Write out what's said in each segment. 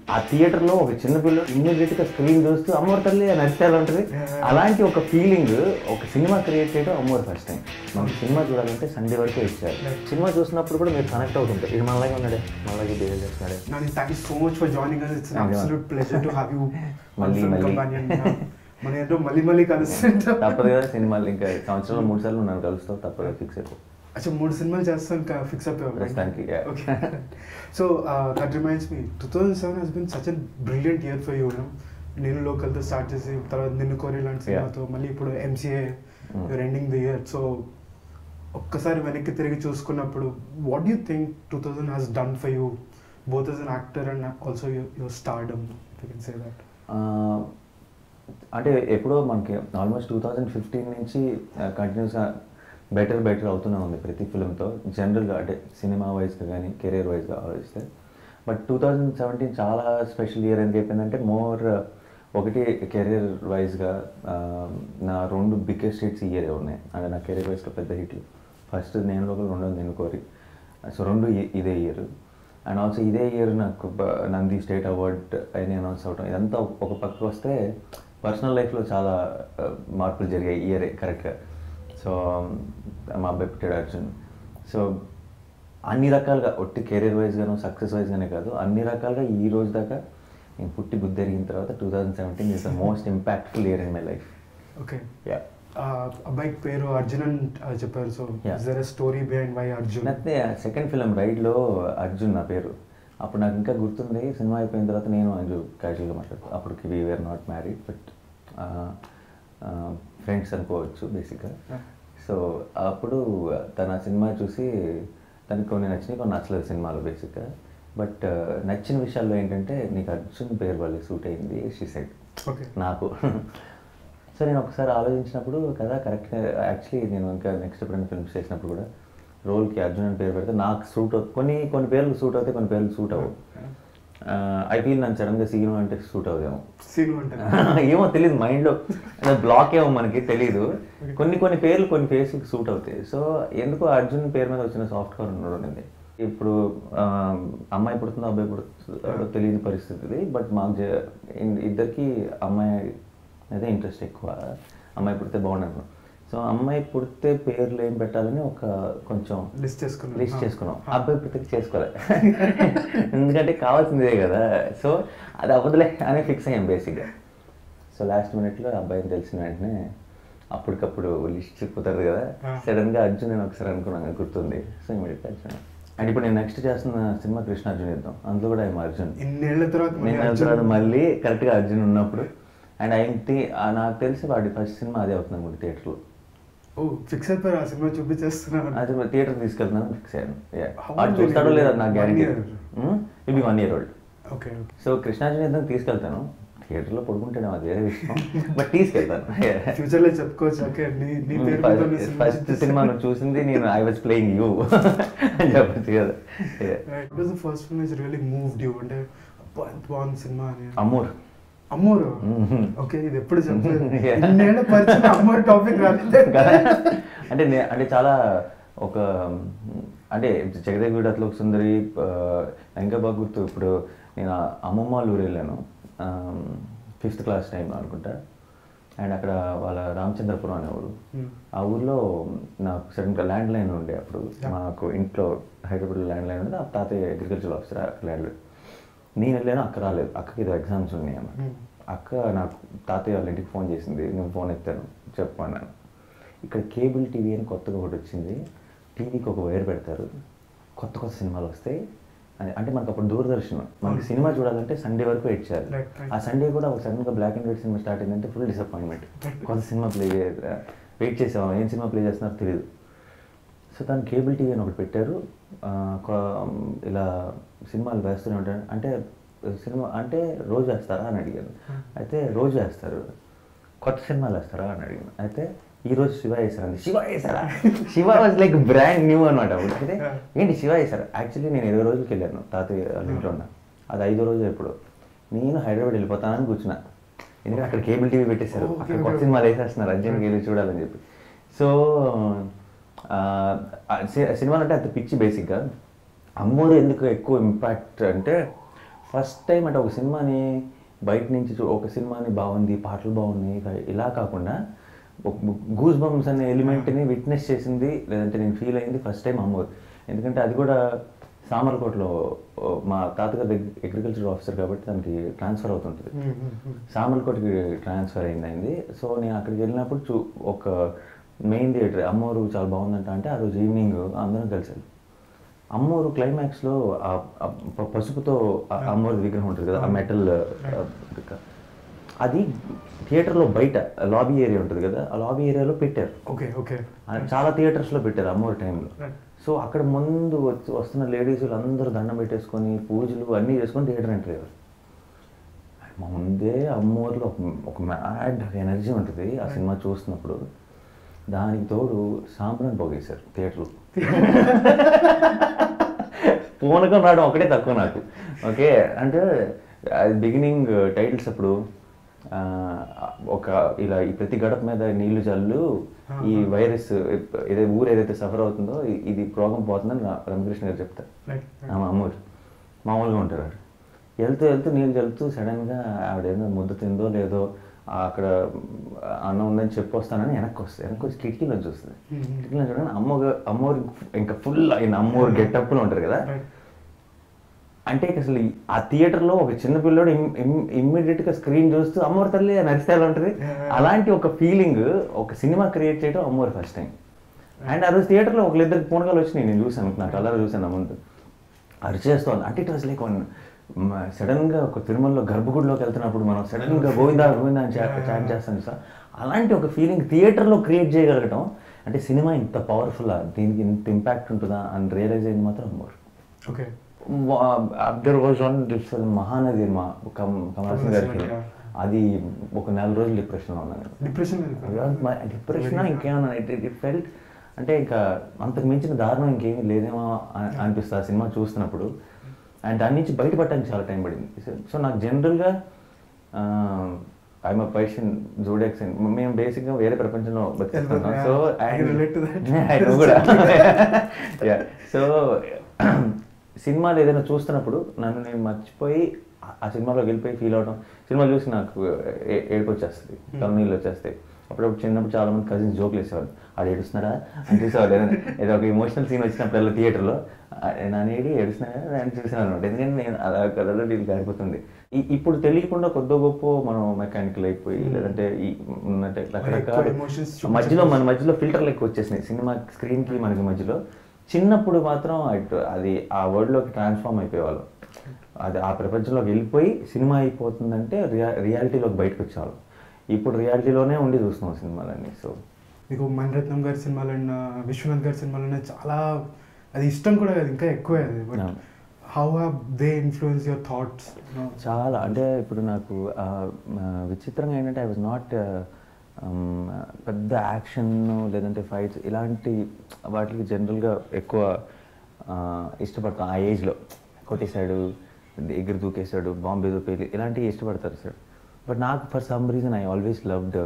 ఆ థియేటర్లో ఒక చిన్న పిల్ల ఇమ్మీడియట్గా స్క్రీన్ చూస్తూ అమ్మవారి తల్లి అని అరిచేలా ఉంటుంది అలాంటి ఒక ఫీలింగ్ ఒక సినిమా క్రియేట్ చేయడం అమ్మవారి ఫస్ట్ టైం మనకి సినిమా చూడాలంటే సండే వరకు ఇచ్చారు సినిమా చూసినప్పుడు కూడా మీరు కనెక్ట్ అవుతుంటారు ఇది మనలాగే ఉన్నాడే మనలాగే బిహేవ్ చేస్తున్నాడే Nani, thank you so much for joining us. It's an Thank you. absolute pleasure to have you on Malli, Film malli. Companion. మన ఏంటో మళ్ళీ మళ్ళీ కలుస్తుంటాం తప్పదు కదా సినిమాలు ఇంకా సంవత్సరంలో మూడు సార్లు నన్ను కలుస్తావు తప్పదు ఫిక్స్ అయిపో అచ్చా మూడు సినిమాలు చేస్తాను ఇంకా ఫిక్స్ అయిపోయావు ప్రస్తుతానికి, yeah. Okay so that reminds me two thousand seven has been such an brilliant year for you నేను లోకల్తో స్టార్ట్ చేసి తర్వాత నిన్ను కోరి లాంటి Yeah. సినిమాతో మళ్ళీ ఇప్పుడు MCA Mm. You're ending the year so ఒక్కసారి వెనక్కి తిరిగి చూసుకున్నప్పుడు what you think two thousand has done for you both as an actor and also your stardom you can say that ఆ, అంటే ఎప్పుడో మనకి ఆల్మోస్ట్ టూ థౌజండ్ ఫిఫ్టీన్ నుంచి కంటిన్యూస్గా బెటర్ బెటర్ అవుతూనే ఉంది ప్రతి ఫిలింతో జనరల్గా అంటే సినిమా వైజ్గా కానీ కెరీర్ వైజ్గా ఆలోచిస్తే బట్ టూ థౌజండ్ సెవెంటీన్ చాలా స్పెషల్ ఇయర్ ఎందుకు అయిపోయిందంటే మోర్ ఒకటి కెరీర్ వైజ్గా నా రెండు బిగ్గెస్ట్ హిట్స్ ఇయరే ఉన్నాయి అంటే నా కెరీర్ వైజ్గా పెద్ద హిట్లు ఫస్ట్ నేను లోపల రెండో నేను కోరి సో రెండు ఇ- ఇదే ఇయర్ అండ్ ఆల్సో ఇదే ఇయర్ నాకు బ- నంది స్టేట్ అవార్డ్ అయిన అనౌన్స్ అవడం ఇదంతా ఒక పక్క వస్తే పర్సనల్ లైఫ్లో చాలా ఆ, మార్పులు జరిగాయి ఇయరే కరెక్ట్గా సో మా అబ్బాయి పుట్టాడు అర్జున్ సో అన్ని రకాలుగా ఒట్టి కెరీర్ వైజ్గాను సక్సెస్ వైజ్గానే కాదు అన్ని రకాలుగా ఈ రోజు దాకా నేను పుట్టి బుద్ధి ఎరిగిన తర్వాత two thousand seventeen is the most impactful year in my life okay yeah అబ్బాయి పేరు అర్జున్ అని uh, చెప్పారు so Yeah. Is there story behind why Arjun నచ్చితే సెకండ్ ఫిలిం రైడ్లో అర్జున్ నా పేరు అప్పుడు నాకు ఇంకా గుర్తుంది సినిమా అయిపోయిన తర్వాత నేను అంజు క్యాజువల్గా మాట్లాడుతూ అప్పటికి we were not married but friends అనుకోవచ్చు బేసిక్గా సో అప్పుడు తన సినిమా చూసి తనకి కొన్ని నచ్చినాయి కొన్ని నచ్చలేదు సినిమాలో బేసిక్గా బట్ నచ్చిన విషయాల్లో ఏంటంటే నీకు అర్జున్ పేరు వాళ్ళకి సూట్ అయింది షీ సైడ్ ఓకే నాకు సో నేను ఒకసారి ఆలోచించినప్పుడు కదా కరెక్ట్ యాక్చువల్లీ నేను ఇంకా నెక్స్ట్ ఎప్పుడైనా ఫిల్మ్స్ చేసినప్పుడు కూడా రోల్కి అర్జున్ అని పేరు పెడితే నాకు సూట్ అవుతుంది కొన్ని కొన్ని పేర్లు సూట్ అవుతాయి కొన్ని పేర్లు సూట్ అవ్వవు ఐ ఫీల్ నన్ను సడన్గా సీను అంటే సూట్ అవుదేమో సీన్ అంటే ఏమో తెలియదు మైండ్లో బ్లాక్ ఏమో మనకి తెలియదు కొన్ని కొన్ని పేర్లు కొన్ని ఫేస్కి సూట్ అవుతాయి సో ఎందుకో అర్జున్ పేరు మీద వచ్చిన సాఫ్ట్ కవర్ ఉండడం ఇప్పుడు ఆ, అమ్మాయి పుడుతుందో అబ్బాయి పుడుతుందో తెలియని పరిస్థితి ఇది బట్ మాకు జ- ఇన్- ఇద్దరికి అమ్మాయి అదే ఇంట్రెస్ట్ ఎక్కువ అమ్మాయి పుడితే బాగుండను సో అమ్మాయి పుడితే పేర్లు ఏం పెట్టాలని ఒక కొంచెం లిస్ట్ చేసుకున్నాను లిస్ట్ చేసుకున్నాం అబ్బాయి పుట్టికి చేసుకోలే ఎందుకంటే కావాల్సిందే కదా సో అది అవ్వదులే అని ఫిక్స్ అయ్యాం బేసిక్గా సో లాస్ట్ మినిట్లో అబ్బాయిని తెలిసిన వెంటనే అప్పటికప్పుడు లిస్ట్ కుదరదు కదా Ah. సడన్గా అర్జున్ నేను ఒకసారి అనుకున్నాను గుర్తుంది సో ఇమీడియట్ అర్జున్ అండ్ ఇప్పుడు నేను నెక్స్ట్ చేస్తున్న సినిమా కృష్ణార్జున్ యుద్ధం అందులో కూడా ఏమో అర్జున్ ఇన్నేళ్ల తర్వాత మళ్ళీ నేను అర్జున్ తర్వాత మళ్ళీ కరెక్ట్గా అర్జున్ ఉన్నప్పుడు అండ్ ఐ నాకు తెలిసి వాడి ఫస్ట్ సినిమా అదే అవుతుంది అనుకుంటే థియేటర్లో ఓ ఫిక్స్ అయిపోయారు ఆ సినిమా చూపించేస్తున్నారు అది థియేటర్ తీసుకెళ్తున్నాను ఫిక్స్ అయ్యాను Yeah. How వాడు old చూస్తాడో will he లేదో be? నాకు One గ్యారంటీ year. ఇది one year old okay so Krishnarjuna తీసుకెళ్తాను థియేటర్లో పడుకుంటాను అది వేరే విషయం బట్ తీసుకెళ్తాను ఫ్యూచర్ లో చెప్పుకోవచ్చు ఓకే నీ నీ పేరు మీద ఉన్న సినిమా ఫస్ట్ సినిమా నువ్వు చూసింది నేను ఐ వాజ్ ప్లేయింగ్ యూ అని చెప్పచ్చు కదా Yeah. It was the first film is really moved you అంటే అబ్బా, ఎంత బాగుంది సినిమా అని అమూర్ అమ్మోరు Mhm. ఓకే ఇది ఎప్పుడు చెప్పలేదు Yeah. ఇన్నేళ్ల పరిచయం అమ్మోరు టాపిక్ రాలేదు కదా? అంటే నే- అంటే చాలా ఒక అంటే జగదేవ్ అట్లా ఒక సుందరి ఆ, ఇంకా బాగా గుర్తు ఇప్పుడు నేను ఆ అమ్మమ్మ వాళ్ళ ఊరు వెళ్ళాను ఫిఫ్త్ క్లాస్ టైంలో అనుకుంటా అండ్ అక్కడ వాళ్ళ రామచంద్రపురం అనే ఊరు Hmm. ఆ ఊర్లో నాకు సడన్గా ల్యాండ్ లైన్ ఉండే అప్పుడు Yeah. మాకు ఇంట్లో హైదరాబాద్లో ల్యాండ్ లైన్ ఉండే ఆ తాతయ్య అగ్రికల్చర్ ఆఫీసర్ అక్కడ ల్యాండ్ నేను వెళ్ళాను అక్క రాలేదు అక్కకి ఏదో ఎగ్జామ్స్ ఉన్నాయి అన్నమాట Hmm. అక్క నాకు తాతయ్య వాళ్ళ ఇంటికి ఫోన్ చేసింది నేను ఫోన్ ఎత్తాను చెప్పమన్నాను ఇక్కడ కేబుల్ టీవీ అని కొత్తగా ఒకటి వచ్చింది టీవీకి ఒక వైర్ పెడతారు కొత్త కొత్త సినిమాలు వస్తాయి అని అంటే మనకు అప్పుడు దూరదర్శన్ మనకి సినిమా చూడాలంటే సండే వరకు వెయిట్ చేయాలి Right, right. ఆ సండే కూడా ఒక సడన్గా బ్లాక్ అండ్ వైట్ సినిమా స్టార్ట్ అయిందంటే ఫుల్ డిసప్పాయింట్మెంట్ కొత్త సినిమా ప్లే వెయిట్ చేసాం ఏం సినిమా ప్లే చేస్తున్నారో తెలియదు సో తను కేబుల్ టీవీ అని ఒకటి పెట్టారు ఆ, కొ- ఇలా సినిమాలు వేస్తూనే ఉంటారు అంటే సినిమా అంటే రోజు వేస్తారా అని అడిగాను అయితే రోజు వేస్తారు కొత్త సినిమాలు వేస్తారా అని అడిగాను అయితే ఈ రోజు శివ వేసారండి శివ వేసారా Shiva was like brand new అనమాట అప్పుడు అయితే ఏంటి శివ వేసారు యాక్చువల్లీ నేను ఇరవై రోజులకి వెళ్ళాను తాతయ్య వాళ్ళ ఇంట్లో ఉన్నా అది ఐదో రోజు ఎప్పుడు నేను హైదరాబాద్ వెళ్ళిపోతానని కూర్చున్నా ఎందుకంటే అక్కడ కేబుల్ టీవీ పెట్టేశారు Okay, అక్కడ కొత్త okay. సినిమాలు వేసేస్తున్నారు అర్జెంట్కి వెళ్ళి చూడాలని చెప్పి సో ఆ, ఆ సి- సినిమాలు అంటే అంత పిచ్చి బేసిక్గా అమ్మోరు ఎందుకు ఎక్కువ ఇంపాక్ట్ అంటే ఫస్ట్ టైం అంటే ఒక సినిమాని బయట నుంచి చూ- ఒక సినిమాని బాగుంది పాటలు బాగున్నాయి ఇక- ఇలా కాకుండా గూస్ బంప్స్ అనే ఎలిమెంట్ని విట్నెస్ చేసింది లేదంటే నేను ఫీల్ అయింది ఫస్ట్ టైం అమ్మోరు ఎందుకంటే అది కూడా సామర్లకోటలో ఓ, మా తాతగారు అగ్రికల్చర్ ఆఫీసర్ కాబట్టి దానికి ట్రాన్స్ఫర్ అవుతుంటుంది సామర్లకోటకి ట్రాన్స్ఫర్ అయింది అయింది సో నేను అక్కడికి వెళ్ళినప్పుడు చూ ఒక మెయిన్ థియేటర్ అమ్మోరు చాలా బాగుందంట అంటే ఆ రోజు ఈవినింగ్ అందరం కలిసారు అమ్మోరు క్లైమాక్స్లో ఆ ఆ ప- పసుపుతో ఆ అమ్మోరు విగ్రహం ఉంటుంది కదా ఆ మెటల్ అది థియేటర్లో బయట లాబీ ఏరియా ఉంటుంది కదా ఆ లాబీ ఏరియాలో పెట్టారు ఓకే ఓకే ఆ చాలా థియేటర్స్లో పెట్టారు అమ్మోరు టైంలో సో అక్కడ ముందు వచ్చి వస్తున్న లేడీస్ అందరూ దండం పెట్టేసుకొని పూజలు అన్నీ చేసుకొని థియేటర్ ఎంటర్ అయ్యారు మా ముందే అమ్మోర్లో ఒక ఒక మ్యాడ్ ఎనర్జీ ఉంటుంది ఆ సినిమా చూస్తున్నప్పుడు దానికి తోడు సాంబ్రాన్ పోగేశారు థియేటర్లో పూనకం రావడం ఒకటే తక్కువ నాకు ఓకే అంటే అది బిగినింగ్ టైటిల్స్ అప్పుడు ఆ, ఒక ఇలా ఈ ప్రతి గడప మీద నీళ్లు జల్లు ఈ వైరస్ ఏదైతే ఊరు ఏదైతే సఫర్ అవుతుందో ఇ- ఇది రోగం పోతుందని రా- రమకృష్ణ గారు చెప్తారు ఆమె అమ్మూరు మామూలుగా ఉంటారు ఆవిడ వెళ్తూ వెళ్తూ నీళ్ళు చల్లుతూ సడన్గా ఆవిడ ఏదో ముద్ద తిందో లేదో ఆ అక్కడ అన్నం ఉందని చెప్పి వస్తానని వెనక్కి వస్తుంది వెనక్కి వచ్చి కిటికీలో చూస్తుంది కిటికీలో చూడగానే అమ్మ అమ్మోరు ఇంకా ఫుల్ అయిన అమ్మోరు గెటప్లో ఉంటారు కదా అంటే ఇక అసలు ఈ- ఆ థియేటర్లో ఒక చిన్న పిల్లోడు ఇమ్మీడియట్ గా స్క్రీన్ చూస్తూ అమ్మోరు తల్లి అని అరిస్తే ఎలా ఉంటుంది అలాంటి ఒక ఫీలింగ్ ఒక సినిమా క్రియేట్ చేయడం అమ్మోరు ఫస్ట్ టైం అండ్ ఆ రోజు థియేటర్లో ఒకళ్ళిద్దరు పూనకాలు వచ్చినాయి నేను చూసాను నా కలర్ చూసాను ఆ ముందు అరిచేస్తోంది అంటే it was like one sudden గా ఒక తిరుమలలో గర్భగుడిలోకి వెళ్తున్నప్పుడు మనం సడన్ గా గోవిందా గోవిందా అని చాట్ చేస్తాం సార్ అలాంటి ఒక ఫీలింగ్ థియేటర్లో క్రియేట్ చేయగలగటం అంటే సినిమా ఇంత పవర్ఫుల్ దీనికి ఇంత ఇంపాక్ట్ ఉంటుందా అని రియలైజ్ అయింది మాత్రం Ammoru okay another was on this Mahanadi మా కమ్ కమల్ సింగ్ గారికి Yeah. అది ఒక నెల రోజులు డిప్రెషన్లో ఉన్నాను డిప్రెషన్ డిప్రెషన్ ఇంకేమన్నా ఇట్ ఫెల్ట్ అంటే ఇంకా అంతకు మించిన దారుణం ఇంకేమీ లేదేమో అని అనిపిస్తుంది ఆ సినిమా చూస్తున్నప్పుడు అండ్ దాని నుంచి బయటపడటానికి చాలా టైం పడింది సో నాకు జనరల్గా ఐఎమ్ పర్షన్ జోడెక్స్ మేము బేసిక్గా వేరే ప్రపంచంలో బతుకుతున్నాం so I can relate to that. ఆయన కూడా సో సినిమాలు ఏదైనా చూస్తున్నప్పుడు నన్ను నేను మర్చిపోయి ఆ- ఆ సినిమాలోకి వెళ్ళిపోయి ఫీల్ అవడం సినిమా చూసి నాకు ఏ- ఏడుపు వచ్చేస్తుంది కన్నీళ్ళు వచ్చేస్తాయి అప్పుడప్పుడు చిన్నప్పుడు చాలా మంది కజిన్స్ జోకులు వేసేవాళ్ళు ఆడు ఏడుస్తున్నారా అని చూసేవాళ్ళు ఏదైనా ఏదో ఒక ఎమోషనల్ సీన్ వచ్చినప్పుడల్లా థియేటర్లో నన్ను ఏడి ఏడుస్తున్నారా అని చూసాను అనమాట ఎందుకంటే నేను అలా కథలో డీల్ కారిపోతుంది ఈ- ఇప్పుడు తెలియకుండా కొద్ది గొప్ప మనం మెకానికల్ అయిపోయి లేదంటే ఈ ఉన్నట్టే రకరకాల ఎక్కువ emotions చూపించే మధ్యలో మన మధ్యలో ఫిల్టర్లు ఎక్కువ వచ్చేసినాయి సినిమా స్క్రీన్ కి మనకి మధ్యలో చిన్నప్పుడు మాత్రం అటు అది ఆ వరల్డ్ లోకి ట్రాన్స్ఫార్మ్ అయిపోయేవాళ్ళం అది ఆ ప్రపంచంలోకి వెళ్ళిపోయి సినిమా అయిపోతుందంటే రియా రియాలిటీలోకి బయటకు వచ్చేవాళ్ళం ఇప్పుడు రియాలిటీలోనే ఉండి చూస్తున్నాం సినిమాలన్నీ సో మీకు మణిరత్నం గారి సినిమాలన్నా విశ్వనాథ్ గారి సినిమాలన్నా చాలా అది ఇష్టం కూడా కాదు ఇంకా ఎక్కువే అది but Yeah. How have they influence your thoughts చాలా అంటే ఇప్పుడు నాకు ఆ, ఆ, విచిత్రంగా ఏంటంటే ఐ వాజ్ నాట్ పెద్ద యాక్షన్ లేదంటే ఫైట్స్ ఇలాంటి వాటికి జనరల్గా ఎక్కువ ఆ, ఇష్టపడతాం ఆ ఏజ్లో కొట్టేశాడు ఎగిరి దూకేశాడు బాంబే దూపేది ఇలాంటివి ఇష్టపడతారు సార్ బట్ నాకు for some reason I always loved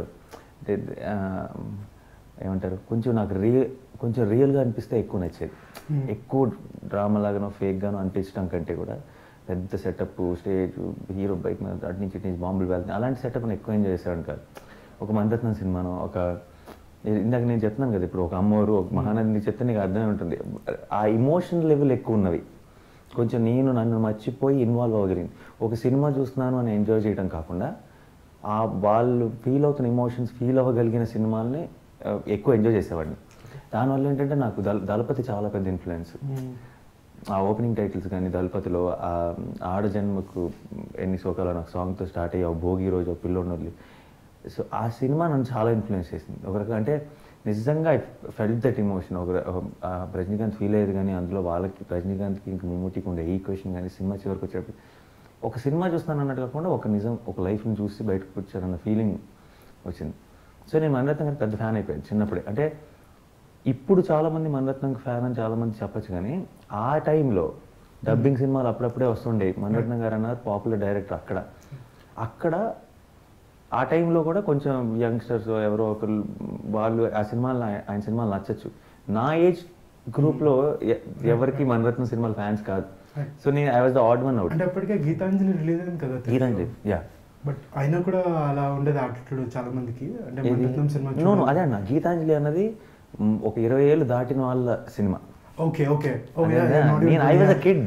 ఏమంటారు కొంచెం నాకు రియల్ కొంచెం రియల్గా అనిపిస్తే ఎక్కువ నచ్చేది Hmm. ఎక్కువ డ్రామా లాగానో ఫేక్గానో అనిపించడం కంటే కూడా పెద్ద సెటప్ స్టేజ్ హీరో బైక్ మీద అటు నుంచి ఇటు నుంచి బాంబులు వెళ్తాయి అలాంటి సెటప్ ఎక్కువ ఎంజాయ్ చేసేవాడు కాదు ఒక మందత్నం సినిమాను ఒక ఇందాక నేను చెప్తున్నాను కదా ఇప్పుడు ఒక అమ్మవారు ఒక మహానదిని చెప్తే నీకు అర్థమై ఉంటుంది ఆ ఇమోషన్ లెవెల్ ఎక్కువ ఉన్నవి కొంచెం నేను నన్ను మర్చిపోయి ఇన్వాల్వ్ అవ్వగలిగింది ఒక సినిమా చూస్తున్నాను అని ఎంజాయ్ చేయడం కాకుండా ఆ వాళ్ళు ఫీల్ అవుతున్న ఇమోషన్స్ ఫీల్ అవ్వగలిగిన సినిమాల్ని ఆ, ఎక్కువ ఎంజాయ్ చేసేవాడిని దానివల్ల ఏంటంటే నాకు దళ దళపతి చాలా పెద్ద ఇన్ఫ్లుయెన్స్ ఆ ఓపెనింగ్ టైటిల్స్ కానీ దళపతిలో ఆ ఆడ జన్మకు ఎన్ని శోకాలు నాకు సాంగ్తో స్టార్ట్ అయ్యి ఆ భోగి రోజు ఆ పిల్లోడిని వదిలి సో ఆ సినిమా నన్ను చాలా ఇన్ఫ్లుయెన్స్ చేసింది ఒక రకంగా అంటే నిజంగా ఐ ఫెల్ట్ దట్ ఇమోషన్ ఒక ఒక- ఆ రజనీకాంత్ ఫీల్ అయ్యేది కానీ అందులో వాళ్ళకి రజనీకాంత్కి ఇంక మమ్మూటికి ఉండే ఈక్వేషన్ కానీ సినిమా చివరికి వచ్చేటప్పుడు ఒక సినిమా చూస్తాను అన్నట్టు కాకుండా ఒక నిజం ఒక లైఫ్ని చూసి బయటకు వచ్చారన్న ఫీలింగ్ వచ్చింది సో నేను మణిరత్నం గారికి పెద్ద ఫ్యాన్ అయిపోయాను చిన్నప్పుడే అంటే ఇప్పుడు చాలామంది మణిరత్నం ఫ్యాన్ అని చాలామంది చెప్పొచ్చు కానీ ఆ టైంలో డబ్బింగ్ సినిమాలు అప్పుడప్పుడే వస్తుండే మణిరత్నం గారు అన్నారు పాపులర్ డైరెక్టర్ అక్కడ అక్కడ ఆ టైంలో కూడా కొంచెం యంగ్స్టర్స్ ఎవరో ఒకరు వాళ్ళు ఆ సినిమాలు ఆయ- ఆయన సినిమాలు నచ్చచ్చు నా ఏజ్ గ్రూప్లో ఎ- ఎవరికి మణిరత్నం సినిమాలు ఫ్యాన్స్ కాదు Right. సో నేను I was the odd one out అంటే అప్పటికే గీతాంజలి రిలీజ్ అయింది కదా గీతాంజలి యా బట్ అయినా కూడా అలా ఉండేది యాటిట్యూడ్ చాలా మందికి అంటే మణిరత్నం సినిమా నో నో అదే అన్న గీతాంజలి అన్నది మ్, ఒక ఇరవై ఏళ్ళు దాటిన వాళ్ళ సినిమా ఓకే ఓకే నేను ఐ వాజ్ అ కిడ్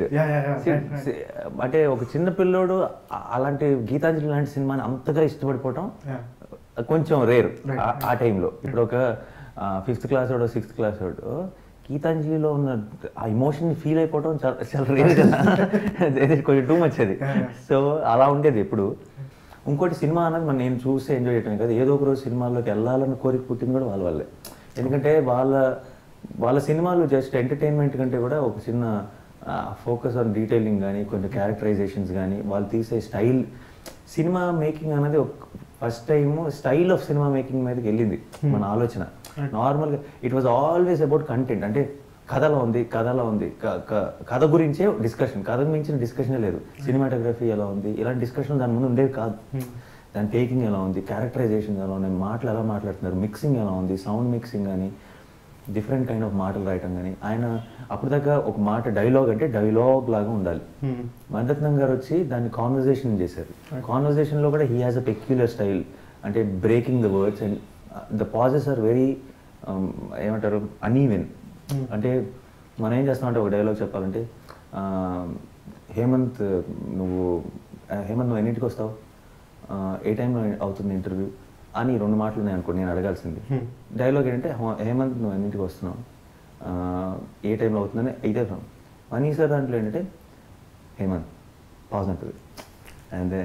అంటే ఒక చిన్న పిల్లోడు ఆ- అలాంటి గీతాంజలి లాంటి సినిమాని అంతగా ఇష్టపడిపోవటం కొంచెం రేర్ Right, ఆ టైంలో ఇప్పుడు ఒక ఫిఫ్త్ క్లాస్ వాడు సిక్స్త్ క్లాస్ వాడు గీతాంజలిలో ఉన్న ఆ ఇమోషన్ ఫీల్ అయిపోవడం చాలా చాలా రేర్ కదా అది కొంచెం టూ మచ్ అది Yeah, yeah. సో అలా ఉండేది ఎప్పుడు ఇంకోటి సినిమా అన్నది మనం నేను చూసి ఎంజాయ్ చేయటమే కదా ఏదో ఒక రోజు సినిమాల్లోకి వెళ్ళాలని కోరిక పుట్టింది కూడా వాళ్ళ వల్లే ఎందుకంటే వాళ్ళ వాళ్ళ సినిమాలు జస్ట్ ఎంటర్టైన్మెంట్ కంటే కూడా ఒక చిన్న ఫోకస్ ఆన్ డీటెయిలింగ్ కానీ కొన్ని క్యారెక్టరైజేషన్స్ కానీ వాళ్ళు తీసే స్టైల్ సినిమా మేకింగ్ అనేది ఒక first time style of cinema making మీదకి వెళ్ళింది మన ఆలోచన నార్మల్గా it was always about content అంటే కథలో ఉంది కథలో ఉంది క- క- కథ గురించే డిస్కషన్ కథకు మించిన డిస్కషనే లేదు సినిమాటోగ్రఫీ ఎలా ఉంది ఇలాంటి డిస్కషన్ దాని ముందు ఉండేది కాదు దాని టేకింగ్ ఎలా ఉంది క్యారెక్టరైజేషన్ ఎలా ఉన్నాయి మాటలు ఎలా మాట్లాడుతున్నారు మిక్సింగ్ ఎలా ఉంది సౌండ్ మిక్సింగ్ కానీ డిఫరెంట్ కైండ్ ఆఫ్ మాటలు రాయటం కానీ ఆయన అప్పుడు దాకా ఒక మాట డైలాగ్ అంటే డైలాగ్ లాగా ఉండాలి మణిరత్నం గారు వచ్చి దాన్ని కాన్వర్జేషన్ చేశారు కాన్వర్జేషన్లో కూడా he has a peculiar style అంటే breaking the words and the pauses are very ఏమంటారు అన్ఈవెన్ అంటే మనం ఏం చేస్తామంటే ఒక డైలాగ్ చెప్పాలంటే ఆ, హేమంత్ నువ్వు ఆ, హేమంత్ నువ్వు ఎన్నింటికి వస్తావు ఆ, ఏ టైంలో అవుతుంది ఇంటర్వ్యూ అని రెండు మాటలు ఉన్నాయి అనుకో నేను అడగాల్సింది డైలాగ్ ఏంటంటే "హో- హేమంత్ నువ్వు ఎన్నింటికి వస్తున్నావు ఆ, ఏ టైంలో అవుతుందని ఇదే మనీ సార్ దాంట్లో ఏంటంటే హేమంత్ పాజ్ ఉంటుంది అండ్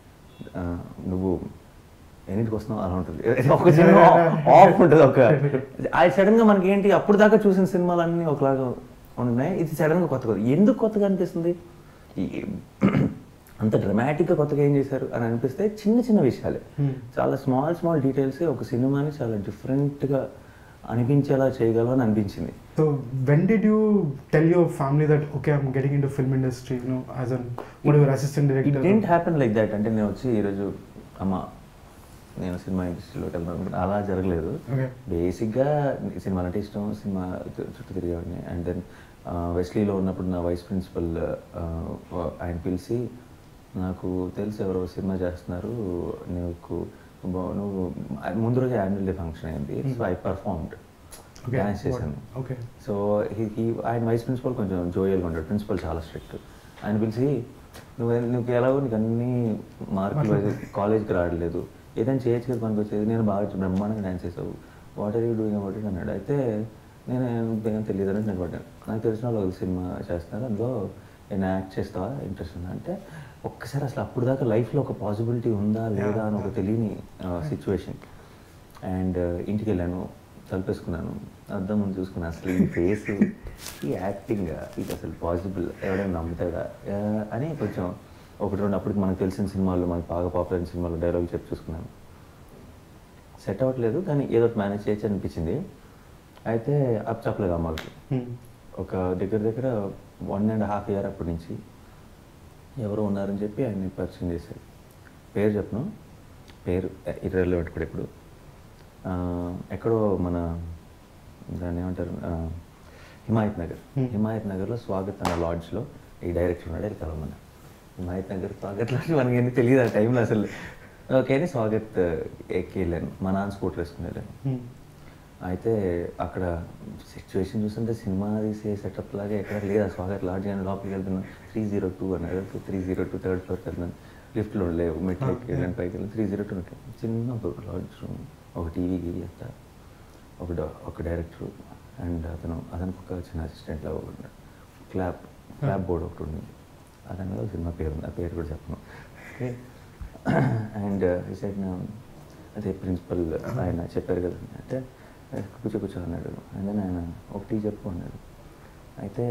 నువ్వు ఎన్నింటికి వస్తున్నావు అలా ఉంటుంది ఒక చిన్న ఆఫ్ ఉంటుంది ఒక అది సడన్ గా మనకి ఏంటి అప్పుడు దాకా చూసిన సినిమాలన్నీ ఒకలాగా ఉన్నాయి ఇది సడన్ గా కొత్తగా ఎందుకు కొత్తగా అనిపిస్తుంది ఈ- అంత dramatic గా కొత్తగా ఏం చేశారు అని అనిపిస్తే చిన్న చిన్న విషయాలే Hmm. చాలా స్మాల్ స్మాల్ డీటెయిల్స్ ఒక సినిమాని చాలా different గా అనిపించేలా చేయగలవు అని అనిపించింది So when did you tell your family that okay I'm getting into film industry you know as an whatever assistant it director? Didn't happen like that అంటే నేను వచ్చి ఈరోజు అమ్మ నేను సినిమా ఇండస్ట్రీలోకి వెళ్తాను అనుకుంటే అలా జరగలేదు Okay. బేసిక్గా సినిమాలు అంటే ఇష్టం సినిమా చు- చుట్టూ తిరిగేవాడిని అండ్ దెన్ వెస్లీలో ఉన్నప్పుడు నా వైస్ ప్రిన్సిపల్ ఆయన పిలిచి నాకు తెలిసి ఎవరో సినిమా చేస్తున్నారు నీకు బా- నువ్వు ముందు రోజు యాన్యువల్ డే ఫంక్షన్ అయింది so I performed Okay. Dance What- చేశాను Okay. సో హీ హీ ఆయన వైస్ ప్రిన్సిపల్ కొంచెం జోయల్గా ఉంటాడు ప్రిన్సిపల్ చాలా స్ట్రిక్ట్ ఆయన పిలిచి నువ్వు నువ్వు ఎలాగో నీకు అన్ని మార్కులు కాలేజ్కి రావట్లేదు ఏదైనా చేయొచ్చు కదా పనికి వచ్చేది నేను బాగా బ్రహ్మాండంగా డాన్స్ చేసావు what are you doing about it అన్నాడు అయితే నేను ఏం తెలియదు అని నేను పడ్డాను నాకు తెలిసిన వాళ్ళు ఒక సినిమా చేస్తున్నారు అందులో నేను యాక్ట్ చేస్తావా ఇంట్రెస్ట్ ఉందా అంటే ఒక్కసారి అసలు అప్పుడు దాకా లైఫ్లో ఒక పాసిబిలిటీ ఉందా లేదా అని ఒక తెలియని సిచ్యువేషన్ అండ్ ఇంటికి వెళ్ళాను తలుపేసుకున్నాను అద్దం ముందు చూసుకున్నాను అసలు ఈ ఫేస్ ఈ యాక్టింగ్ ఇది అసలు పాసిబుల్ ఎవడైనా నమ్ముతాడా ఆ, అని కొంచెం ఒకటి రెండు అప్పటికి మనకు తెలిసిన సినిమాలు మనకు బాగా పాపులర్ అయిన సినిమాలు డైలాగ్ చెప్పి చూసుకున్నాను సెట్ అవ్వట్లేదు కానీ ఏదో ఒకటి మేనేజ్ చేయొచ్చు అనిపించింది అయితే అప్ చెప్పలేదు అమ్మకి Hmm. ఒక దగ్గర దగ్గర వన్ అండ్ హాఫ్ ఇయర్ అప్పటి నుంచి ఎవరు ఉన్నారని చెప్పి ఆయన్ని పరిచయం చేశారు పేరు చెప్పను పేరు ఇర్రెలవెంట్ కూడా ఇప్పుడు ఆ, ఎక్కడో మన దాన్ని ఏమంటారు ఆ, హిమాయత్ నగర్ Hmm. హిమాయత్ నగర్లో స్వాగత్ అన్న లాడ్జ్లో ఈ డైరెక్టర్ ఉన్నాడు వెళ్ళి కలవమన్నా హిమాయత్ నగర్ స్వాగత్ లాడ్జ్ మనకి ఏంటి తెలియదు ఆ టైంలో అసలు ఓకే అని స్వాగత్ ఎక్కి వెళ్ళాను మా నాన్న స్కూటర్ వేసుకుని వెళ్ళాను Hmm. అయితే అక్కడ సిచ్యువేషన్ చూస్తుంటే సినిమా తీసే సెటప్ లాగా ఎక్కడ లేదు ఆ స్వాగత్ లాడ్జ్ అని లోపలికి వెళ్తున్నాను త్రీ జీరో టూ అన్నాడు త్రీ జీరో టూ థర్డ్ ఫ్లోర్కి వెళ్తున్నాను లిఫ్ట్లో లేవు మెట్లు ఎక్కి వెళ్ళాను పైకి వెళ్ళాను త్రీ జీరో టూ చిన్న ఒక లాడ్జ్ రూమ్ ఒక టీవీ గీవీ అంతా ఒక డా- ఒక డైరెక్టర్ అండ్ అతను అతనికి ఒక చిన్న అసిస్టెంట్ లాగా ఉన్నాడు క్లాప్ క్లాప్ బోర్డ్ ఒకటి ఉంది అతని మీద ఒక సినిమా పేరు ఉంది ఆ పేరు కూడా చెప్పను ఓకే అండ్ ఈ సైడ్ అదే ప్రిన్సిపల్ ఆయన చెప్పారు కదా అంటే కూర్చో కూర్చో అన్నాడు అండ్ దెన్ ఆయన ఒక టీ చెప్పు అన్నాడు అయితే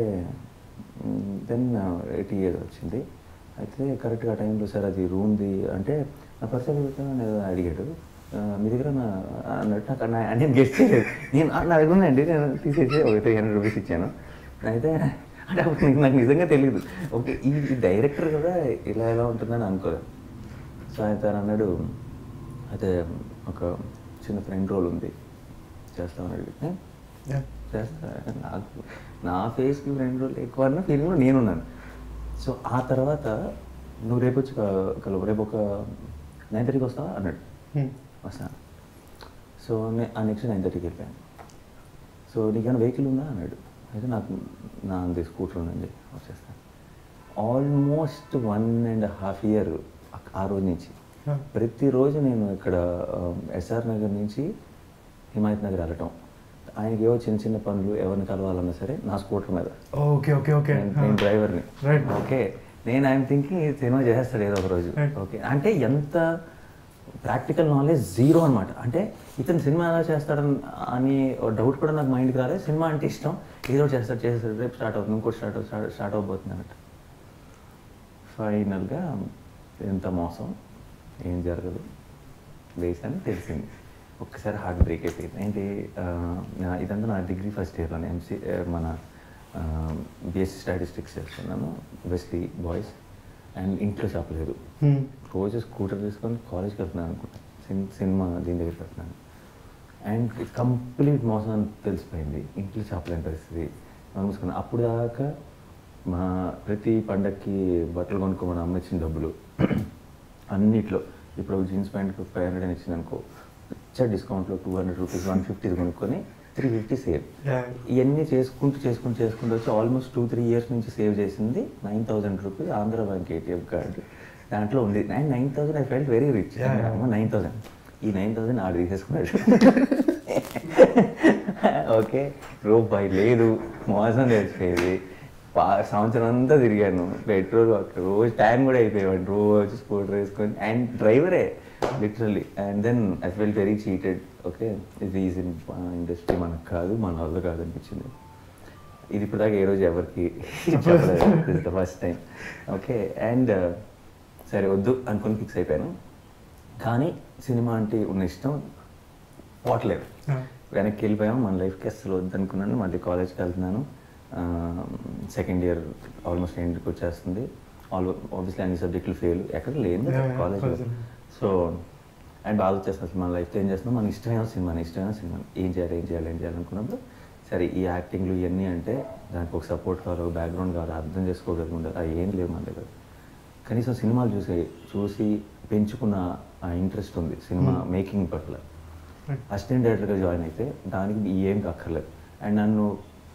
దెన్ టీ ఏదో వచ్చింది అయితే కరెక్ట్గా టైంలో సార్ అది రూమ్ది అంటే నా పర్సనల్ అని ఏదో అడిగాడు ఆ, మీ దగ్గర నా అన్నట్టు నాకు నా- నేను గెస్ట్ చేయలేదు నేను "ఆ, నా దగ్గర ఉందండి నేను తీసేసి ఒక త్రీ హండ్రెడ్ రూపీస్ ఇచ్చాను అయితే అంటే అప్పుడు నాకు- నాకు నిజంగా తెలియదు ఓకే ఈ డైరెక్టర్ కూడా ఇలా ఎలా ఉంటుందని అనుకోలేదు సో ఆయన తను అన్నాడు అయితే ఒక చిన్న ఫ్రెండ్ రోల్ ఉంది చేస్తామని అడిగితే Yeah. చేస్తా నాకు నా ఫేస్కి ఫ్రెండ్ రోల్ ఎక్కువ అన్న ఫీలింగ్లో నేనున్నాను సో ఆ తర్వాత నువ్వు రేపు వచ్చి క- కలువు రేపు ఒక నైన్ థర్టీకి వస్తావా అన్నాడు వస్తాను సో నే ఆ నెక్స్ట్ నైన్ థర్టీకి వెళ్ళాను సో నీకేమైనా వెహికల్ ఉందా అన్నాడు అయితే నాకు నా అంది స్కూటర్ ఉందండి వచ్చేస్తాను almost one and half year ఆ రోజు నుంచి ప్రతిరోజు నేను ఇక్కడ ఎస్ఆర్ నగర్ నుంచి హిమాయత్ నగర్ వెళ్ళటం ఆయనకి ఏవో చిన్న చిన్న పనులు ఎవరిని కలవాలన్నా సరే నా స్కూటర్ మీద ఓకే ఓకే ఓకే నేను- నేను డ్రైవర్ని Right. ఓకే నేను ఆయన థింకింగ్ సినిమా చేస్తాడు ఏదో ఒక రోజు Right. ఓకే అంటే ఎంత ప్రాక్టికల్ నాలెడ్జ్ జీరో అనమాట అంటే ఇతను సినిమా ఎలా చేస్తాడని అని డౌట్ కూడా నాకు మైండ్కి రాలేదు సినిమా అంటే ఇష్టం ఏదో ఒకటి చేస్తాడు చేస్తాడు రేపు స్టార్ట్ అవుతుంది ఇంకోటి స్టార్ట్ అవుతుంది స్టార్ట్ అవబోతుంది అన్నట్టు ఫైనల్గా ఎంత మోసం ఏం జరగదు వేసాను తెలిసింది ఒక్కసారి హార్ట్ బ్రేక్ అయిపోయింది ఏంటి ఆ, నా- ఇదంతా నా డిగ్రీ ఫస్ట్ ఇయర్లోనే ఎంసీ మన బిఎస్సీ స్టాటిస్టిక్స్ చేస్తున్నాను వెస్లీ బాయ్స్ అండ్ ఇంట్లో చెప్పలేదు రోజు స్కూటర్ తీసుకొని కాలేజ్కి వెళ్తున్నాను అనుకుంటా సిన్ సినిమా దీని దగ్గరికి వెళ్తున్నాను అండ్ కంప్లీట్ మోసం అని తెలిసిపోయింది ఇంట్లో చెప్పలేని పరిస్థితి అనుకున్నాను అప్పుడు దాకా మా ప్రతి పండక్కి బట్టలు కొనుక్కోమని అమ్మ ఇచ్చిన డబ్బులు అన్నిట్లో ఇప్పుడు జీన్స్ ప్యాంట్కి ఫైవ్ హండ్రెడ్ అని ఇచ్చింది అనుకో ఇచ్చా డిస్కౌంట్లో two hundred rupees one fifty కొనుక్కొని త్రీ ఫిఫ్టీ సేవ్ ఇవన్నీ చేసుకుంటూ చేసుకుంటూ చేసుకుంటూ వచ్చి ఆల్మోస్ట్ టూ త్రీ ఇయర్స్ నుంచి సేవ్ చేసింది nine thousand rupees Andhra bank ATM card దాంట్లో ఉంది and nine thousand I felt very rich Yeah, yeah. అమ్మ నైన్ థౌసండ్ ఈ నైన్ థౌసండ్ ఆడు తీసేసుకున్నాడు ఓకే రూపాయి లేదు మోసం తెలిసిపోయేది పా సంవత్సరం అంతా తిరిగాను పెట్రోల్ రోజు టైం కూడా అయిపోయేవాడు రోజు స్కూటర్ వేసుకొని అండ్ డ్రైవరే literally and then I fell very cheated okay ఇది ఈజీ ఇండస్ట్రీ మనకు కాదు మన వల్ల కాదు అనిపించింది ఇది ఇప్పుడు దాకా ఏ రోజు ఎవరికి చెప్పలేదు this the first time okay and సరే వద్దు అనుకుని ఫిక్స్ అయిపోయాను కానీ సినిమా అంటే ఉన్న ఇష్టం పోవట్లేదు వెనక్కి వెళ్ళిపోయాం మన లైఫ్కి అసలు వద్దనుకున్నాను మళ్ళీ కాలేజ్కి వెళ్తున్నాను సెకండ్ ఇయర్ ఆల్మోస్ట్ ఎండ్కి వచ్చేస్తుంది ఆల్ ఆబ్వియస్లీ అన్ని సబ్జెక్టులు ఫెయిల్ ఎక్కడ లేదు Yeah, yeah, కాలేజ్లో college. సో అండ్ బాగా వచ్చేస్తుంది అసలు మన లైఫ్లో ఏం చేస్తున్నాం మన ఇష్టమైన సినిమా ఇష్టమైన సినిమా ఏం చేయాలి ఏం చేయాలి ఏం చేయాలి అనుకున్నప్పుడు సరే ఈ యాక్టింగ్లు ఇవన్నీ అంటే దానికి ఒక సపోర్ట్ కావాలి ఒక బ్యాక్గ్రౌండ్ కావాలి అర్థం చేసుకోగలిగి ఉండాలి అది ఏం లేవు మన దగ్గర కనీసం సినిమాలు చూసి చూసి పెంచుకున్న ఆ ఇంట్రెస్ట్ ఉంది సినిమా Hmm. మేకింగ్ పట్ల అసిస్టెంట్ డైరెక్టర్గా జాయిన్ అయితే దానికి ఏం అక్కర్లేదు అండ్ నన్ను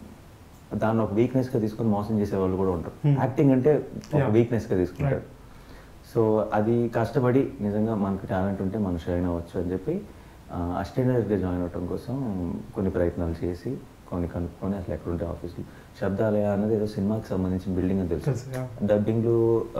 దాన్ని ఒక వీక్నెస్గా తీసుకొని మోసం చేసే వాళ్ళు కూడా ఉంటారు Hmm. యాక్టింగ్ అంటే ఒక Yeah. వీక్నెస్గా తీసుకుంటారు సో అది కష్టపడి నిజంగా మనకు టాలెంట్ ఉంటే మనం షైన్ అవ్వచ్చు అని చెప్పి అసిస్టెంట్ డైరెక్టర్గా జాయిన్ అవ్వడం కోసం కొన్ని ప్రయత్నాలు చేసి కొన్ని కనుక్కొని అసలు ఎక్కడ ఉంటే ఆఫీసులు శబ్దాలయ అన్నది ఏదో సినిమాకి సంబంధించిన బిల్డింగ్ అని తెలుసు తెలుసు, yeah. డబ్బింగ్లు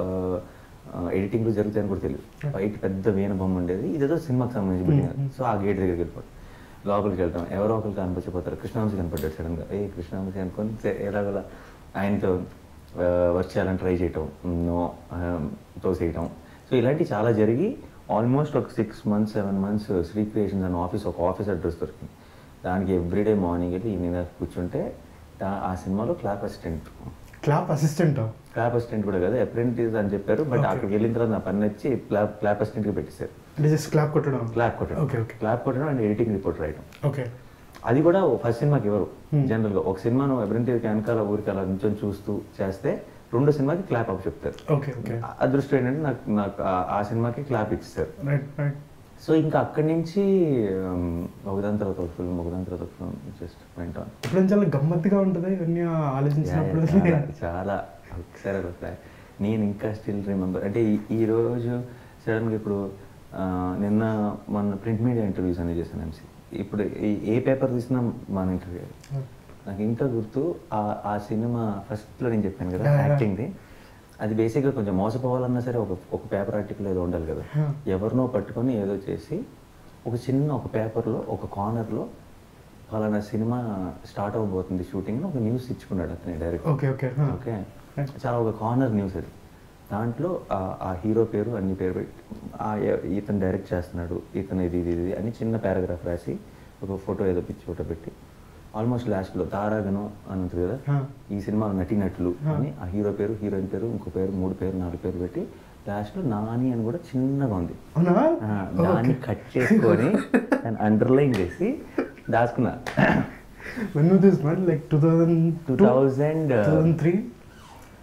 ఎడిటింగ్లు జరుగుతాయని కూడా తెలియదు Yeah. బయట పెద్ద వీణ బొమ్మ ఉండేది ఇదేదో సినిమాకి సంబంధించిన బిల్డింగ్ Mm, mm. సో ఆ గేట్ దగ్గరికి వెళ్ళిపోతాం లోపలికి వెళ్తాం ఎవరో ఒకరు కనిపించిపోతారు కృష్ణవంశీ కనపడ్డాడు సడన్గా ఏ కృష్ణవంశీ అనుకొని సే- ఎలాగోలా ఆయనతో వర్క్ చేయాలని ట్రై చేయటం నో తోసేయటం సో ఇలాంటివి చాలా జరిగి ఆల్మోస్ట్ ఒక six months seven months Shri creations అనే ఆఫీస్ ఒక ఆఫీస్ అడ్రస్ దొరికింది దానికి ఎవ్రీడే మార్నింగ్ వెళ్ళి ఈవినింగ్ దాకా కూర్చుంటే దా- ఆ సినిమాలో clap assistant clap assistant clap assistant కూడా కదా అప్రెంటిస్ అని చెప్పారు బట్ Okay. అక్కడికి వెళ్ళిన తర్వాత నా పని నచ్చి క్లాప్ క్లాప్ అసిస్టెంట్కి పెట్టేశారు అంటే జస్ట్ క్లాప్ కొట్టడం క్లాప్ కొట్టడం ఓకే ఓకే క్లాప్ కొట్టడం అండ్ ఎడిటింగ్ రిపోర్ట్ రాయడం ఓకే అది కూడా ఫస్ట్ సినిమాకి ఇవ్వరు Hmm. జనరల్గా ఒక సినిమాను అప్రెంటిస్ వెనకాల ఊరికి అలా నుంచొని చూస్తూ చేస్తే రెండో సినిమాకి క్లాప్ అప్ చెప్తారు ఓకే ఓకే ఆ- అదృష్టం ఏంటంటే నాకు నాకు ఆ- ఆ సినిమాకి క్లాప్ ఇచ్చేసారు రైట్ రైట్ సో ఇంకా అక్కడి నుంచి um, ఒకదాని తర్వాత ఒక ఫిల్మ్ ఒకదాని తర్వాత ఒక ఫిల్మ్ జస్ట్ వెంట ఇప్పుడు చాలా గమ్మత్తుగా ఉంటుంది ఇవన్నీ ఆలోచించినప్పుడు చాలా చాలా ఒకసారి ఒక flash. నేను ఇంకా స్టిల్ రిమెంబర్ అంటే ఈ- ఈ రోజు సడన్గా ఇప్పుడు ఆ, నిన్న మన ప్రింట్ మీడియా ఇంటర్వ్యూస్ అనేది చేశాను ఎంసీ ఇప్పుడు ఈ- ఏ పేపర్ తీసినా మన ఇంటర్వ్యూ నాకు ఇంకా గుర్తు ఆ ఆ సినిమా ఫస్ట్లో నేను చెప్పాను కదా Yeah, yeah. యాక్టింగ్ది అది బేసిక్గా కొంచెం మోసపోవాలన్నా సరే ఒక ఒక పేపర్ ఆర్టికల్ ఏదో ఉండాలి కదా Yeah. ఎవరినో పట్టుకొని ఏదో చేసి ఒక చిన్న ఒక పేపర్లో ఒక కార్నర్లో పలానా సినిమా స్టార్ట్ అవబోతుంది షూటింగ్ ఒక న్యూస్ ఇచ్చుకున్నాడు అతని డైరెక్ట్ ఓకే ఓకే ఓకే చాలా ఒక కార్నర్ న్యూస్ అది దాంట్లో ఆ- ఆ హీరో పేరు అన్ని పేరు పెట్టి ఆ ఎ- ఇతను డైరెక్ట్ చేస్తున్నాడు ఇతను ఇది ఇది ఇది అని చిన్న పారాగ్రాఫ్ రాసి ఒక ఫోటో ఏదో పిచ్చి ఫోటో పెట్టి ఆల్మోస్ట్ లాస్ట్లో తారాగణం అని ఉంటుంది కదా Huh. ఈ సినిమా నటినట్లు Huh. అని ఆ హీరో పేరు హీరోయిన్ పేరు ఇంకో పేరు మూడు పేరు నాలుగు పేరు పెట్టి లాస్ట్లో నాని అని కూడా చిన్నగా ఉంది అవునా ఆ, దాన్ని కట్ చేసుకొని దాన్ని అండర్లైన్ చేసి దాచుకున్నా when this man like two thousand two thousand two thousand three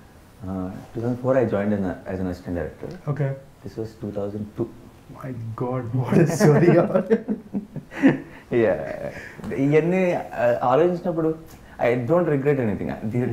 two thousand four I join as an assistant director okay this was two thousand two my god what is story ఇవన్నీ uh, ఆలోచించినప్పుడు I don't regret anything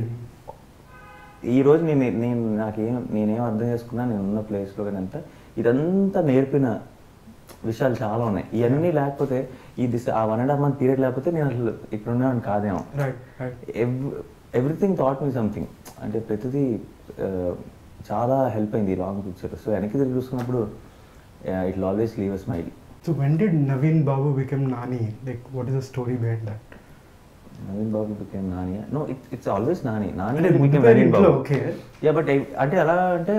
ఈ రోజు నేను నేను నాకేం నేనేం అర్థం చేసుకున్నా నేను ఉన్న ప్లేస్లో కానీ అంతా ఇదంతా నేర్పిన విషయాలు చాలా ఉన్నాయి ఇవన్నీ లేకపోతే ఈ దిశ ఆ one and half month period లేకపోతే నేను అసలు ఇక్కడ ఉన్నాను కాదేమో right right everything thought me something అంటే ప్రతిదీ ఆ, చాలా హెల్ప్ అయింది లాంగ్ పిక్చర్ సో వెనక్కి తిరిగి చూసుకున్నప్పుడు it always leave a smile so when did Naveen Babu become Nani like what is the story behind that Naveen Babu became Nani no it it's always Nani Nani అంటే ముందు became పేరు నవీన్ ఇంట్లో బాబు ఓకే యా బట్ అంటే ఎలా అంటే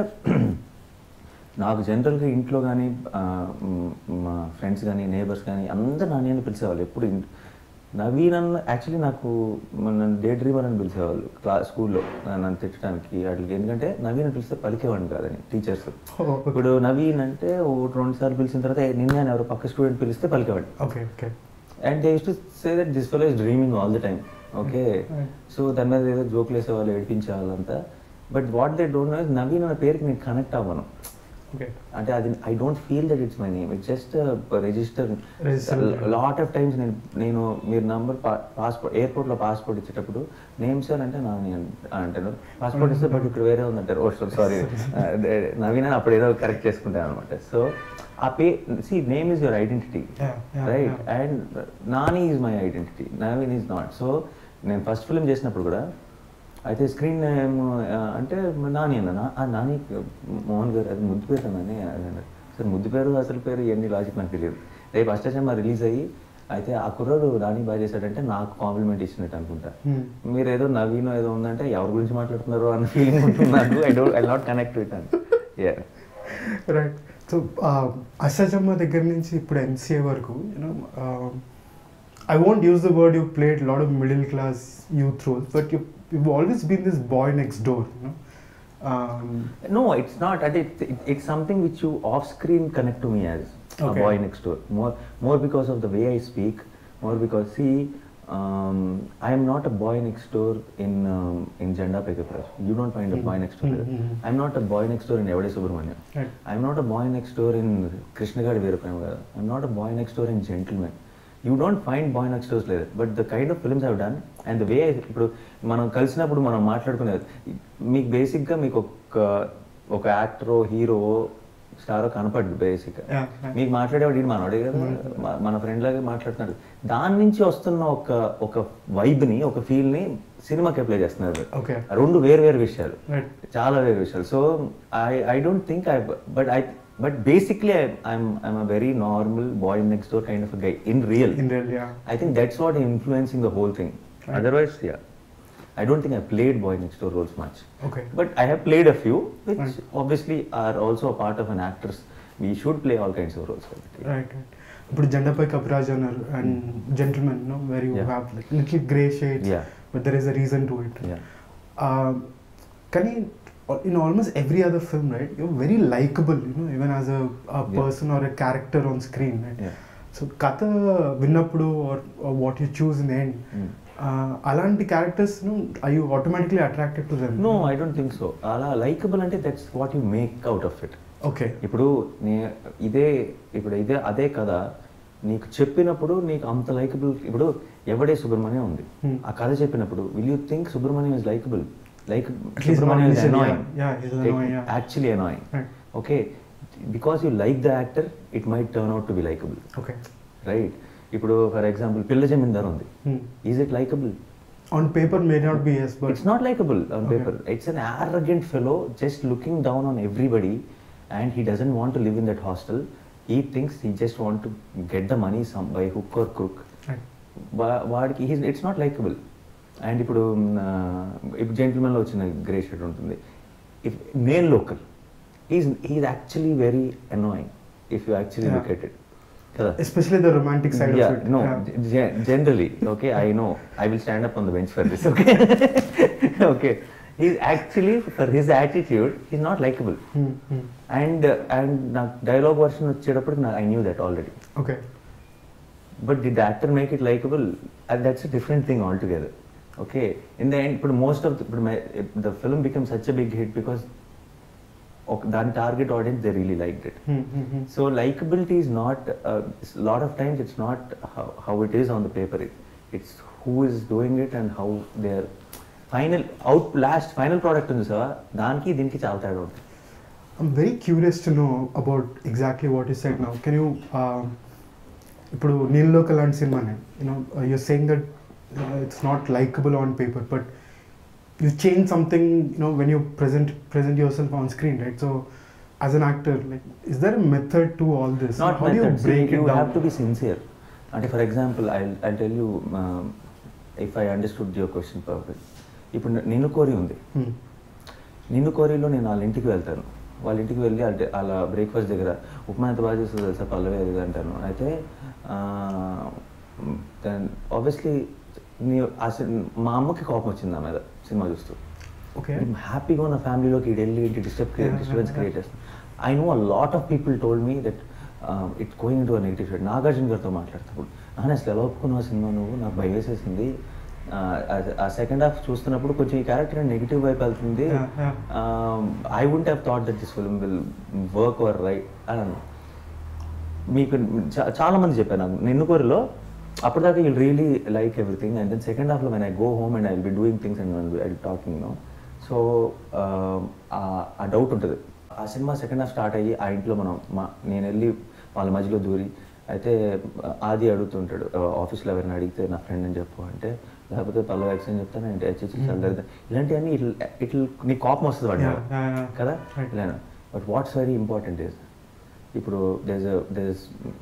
నాకు జనరల్గా ఇంట్లో కానీ మా ఫ్రెండ్స్ కానీ నేబర్స్ కానీ అందరు నాని అని పిలిచేవాళ్ళు ఎప్పుడు ఇన్- నవీన్ అన్న యాక్చువల్లీ నాకు నన్ను డే డ్రీమర్ అని పిలిచేవాళ్ళు క్లాస్ స్కూల్లో నన్ను తిట్టడానికి వాటికి ఎందుకంటే నవీన్ అని పిలిస్తే పలికేవాడిని కాదని టీచర్స్ ఇప్పుడు నవీన్ అంటే ఒకటి రెండు సార్లు పిలిచిన తర్వాత "ఏ, నిన్నే అని ఎవరు పక్క స్టూడెంట్ పిలిస్తే పలికేవాడు okay okay and they to say that this fellow is dreaming all the time okay Right. So దాని మీద ఏదో జోక్లు వేసేవాళ్ళు ఏడిపించే వాళ్ళంతా but what they don't know Naveen అన్న పేరుకి నేను కనెక్ట్ అవ్వను ఓకే అంటే అది I don't feel that it's my name it's just register Register. Lot of times నేను నేను మీరు నంబర్ పాస్పోర్ట్ ఎయిర్పోర్ట్లో పాస్పోర్ట్ ఇచ్చేటప్పుడు నేమ్ సార్ అంటే నా నేను అంటాను పాస్పోర్ట్ ఇస్తే బట్ ఇక్కడ వేరే ఉందంటారు ఓ సారీ నవీన్ అని అప్పుడు ఏదో కరెక్ట్ చేసుకుంటాను అనమాట సో ఆ పే సి name is your identity Yeah, yeah, right yeah. And Nani is my identity Naveen is not so నేను ఫస్ట్ ఫిల్మ్ చేసినప్పుడు కూడా అయితే స్క్రీన్ నేమ్ అంటే నాని అన్న "నా- ఆ నాని మోహన్ గారు అది ముద్దు పేరు నాని అది అన్నారు. సార్ ముద్దు పేరు అసలు పేరు ఇవన్నీ లాజిక్ నాకు తెలియదు రేపు అష్టచమ్మ రిలీజ్ అయ్యి అయితే ఆ కుర్రాడు నాని బాగా చేశాడంటే నాకు కాంప్లిమెంట్ ఇచ్చినట్టు అనుకుంటా Hmm. మీరు ఏదో నవీన్ ఏదో ఉందంటే ఎవరి గురించి మాట్లాడుతున్నారు అన్న ఫీలింగ్ ఉంటుంది నాకు I don't I not connect with అని యా రైట్ సో అసజమ్మ దగ్గర నుంచి ఇప్పుడు ఎంసీఏ వరకు you know I want use the word you played lot of middle class youth roles but you you always been this boy next door you know No, it's not. And It, it, it's something which you off-screen connect to me as Okay. a boy next door. More, more because of the way I speak. More because see, um, I am not a boy next door in um, in Janda Pekapras. You don't find a boy next door. there. Mhm. I'm not a boy next door in Evade Subramanya. Right. I'm not a boy next door in Krishnagad Veerapayam. I'm not a boy next door in Gentleman. You don't find boy next doors లేదు but the kind of films have done and the way ఇప్పుడు మనం కలిసినప్పుడు మనం మాట్లాడుకునేది మీకు బేసిక్గా మీకు ఒక ఒక యాక్టరో హీరో స్టారో కనపడ్డు బేసిక్గా Yeah, yeah. మీకు మాట్లాడేవాడు ఈడు మనవాడే కదా మ- మన ఫ్రెండ్ లాగా మాట్లాడుతున్నాడు దాని నుంచి వస్తున్న ఒక ఒక వైబ్ని ఒక ఫీల్ని సినిమాకి అప్లై చేస్తున్నారు Okay. రెండు వేరు వేరు విషయాలు Right. చాలా వేరు విషయాలు so I I don't think I but I but basically I'm I'm a very normal boy next door kind of guy in real In real, yeah. I think that's what influencing the whole thing. Right. Otherwise, yeah. I don't think I played boy next door roles much. Okay. But I have played a few, which Right. obviously are also a part of an actress. We should play all kinds of roles. Right right ఇప్పుడు జెండాపై కపిరాజ్ అన్నారు and Gentleman no very you Yeah. Have like little grey shade Yeah. But there is a reason to it Yeah. కానీ in almost every other film right you very likable you know even as a person or a character on screen right Yeah. So కథ విన్నప్పుడు or what you choose in end Mm. అలాంటి characters I you automatically attracted to them No, I don't think so. అలా likable అంటే that's what you make out of it okay ఇప్పుడు నే ఇదే ఇప్పుడు ఇదే అదే కథ నీకు చెప్పినప్పుడు నీకు అంత లైకబుల్ ఇప్పుడు ఎవడే సుబ్రహ్మణ్యం ఉంది Hmm. ఆ కథ చెప్పినప్పుడు will you think Subrahmanyam is likable like At least Subrahmanyam is initially, annoying yeah. Yeah, he's annoying, yeah. Actually annoying Right. Okay because you like the actor it might turn out to be likable okay right ఇప్పుడు for example Pilla Zamindar ఉంది is it likable on paper may not be yes but It's not likable on Okay. paper. It's an arrogant fellow just looking down on everybody and he doesn't want to live in that hostel. He thinks he just want to get the money some by hook or crook. వా- వాడికి he's it's not likable and ఇప్పుడు మ్, ఆ, ఇప్పుడు జెంటిల్మెన్లో వచ్చిన grey shirt ఉంటుంది if నేను local he's he's actually very annoying if you actually Yeah. Look at it కదా especially the romantic side yeah, of it no, ge- generally, okay, I know. I will stand up on the bench for this, okay? okay. He's actually, for his attitude, he's not likable. And, uh, and నా dialogue version వచ్చేటప్పుడు I knew that already okay but డి the actor make it likable that's a different thing all together okay in the end ఇప్పుడు most of ఇప్పుడు the film become such a big hit because ఒక దాని target audience they really like it so likability is not uh, a lot of times it's not how, how it is on the paper it, it's who is doing it and how their final out last final product ఉంది sir దానికి దీనికి చాలా తేడా ఉంటుంది I'm very curious to know about exactly what you said now. Can you, uh, ఇప్పుడు నీళ్ళలోకి లాంటి సినిమానే you know you're saying that it's not likable on paper but you change something you know when you present present yourself on screen right so as an actor like is there a method to all this not how you method. See, break you it have to down be sincere అంటే for example I I tell you if I understood your question perfect ఇప్పుడు నిన్ను కోరి ఉంది నిన్ను కోరిలో నేను వాళ్ళ ఇంటికి వెళ్తాను వాళ్ళ ఇంటికి వెళ్ళి అంటే వాళ్ళ బ్రేక్ఫాస్ట్ దగ్గర ఉప్మా ఎంత బాగా చేస్తుందో తెలుసా పల్లవి అది ఇది అంటాను అయితే ఆబ్వియస్లీ నీ ఆ సి- మా అమ్మకి కోపం వచ్చింది నా మీద సినిమా చూస్తూ ఓకే హ్యాపీగా ఉన్న ఫ్యామిలీలోకి ఇది వెళ్ళి ఏంటి disturb Yeah, disturbance yeah, create చేస్తాను I know a lot of people told me that it's going to negative shade Nagarjuna గారితో మాట్లాడుతున్నప్పుడు నాన్న అసలు ఎలా ఒప్పుకున్నావు సినిమా నువ్వు నాకు భయం వేసేసింది Uh, ఆ- ఆ సెకండ్ హాఫ్ చూస్తున్నప్పుడు కొంచెం ఈ క్యారెక్టర్ నెగిటివ్ వైపు వెళ్తుంది Yeah, yeah. I won't have thought that this film will work our right అని అన్నాను. మీకు చా- చాలా మంది చెప్పారు నాకు నిన్ను కోరిలో అప్పటిదాకా you really like everything and then second హాఫ్లో when I go home and I will be doing things and I talking no so ఆ డౌట్ ఉంటుంది ఆ సినిమా సెకండ్ హాఫ్ స్టార్ట్ అయ్యి ఆ ఇంట్లో మనం మా నేను వెళ్ళి వాళ్ళ మధ్యలో దూరి అయితే ఆది అడుగుతుంటాడు ఆఫీస్లో ఎవరైనా అడిగితే నా ఫ్రెండ్ అని చెప్పు అంటే లేకపోతే పల్లవి యాక్సిడెంట్ చెప్తాను అంటే హెచ్హెచ్ చల్లదు ఇలాంటివన్నీ ఇట్లా ఇట్లా నీ కోపం వస్తుంది వాడి మీద. Yeah, yeah, yeah. కదా Right. ఇలా but what's very important is ఇప్పుడు దేస్ దేస్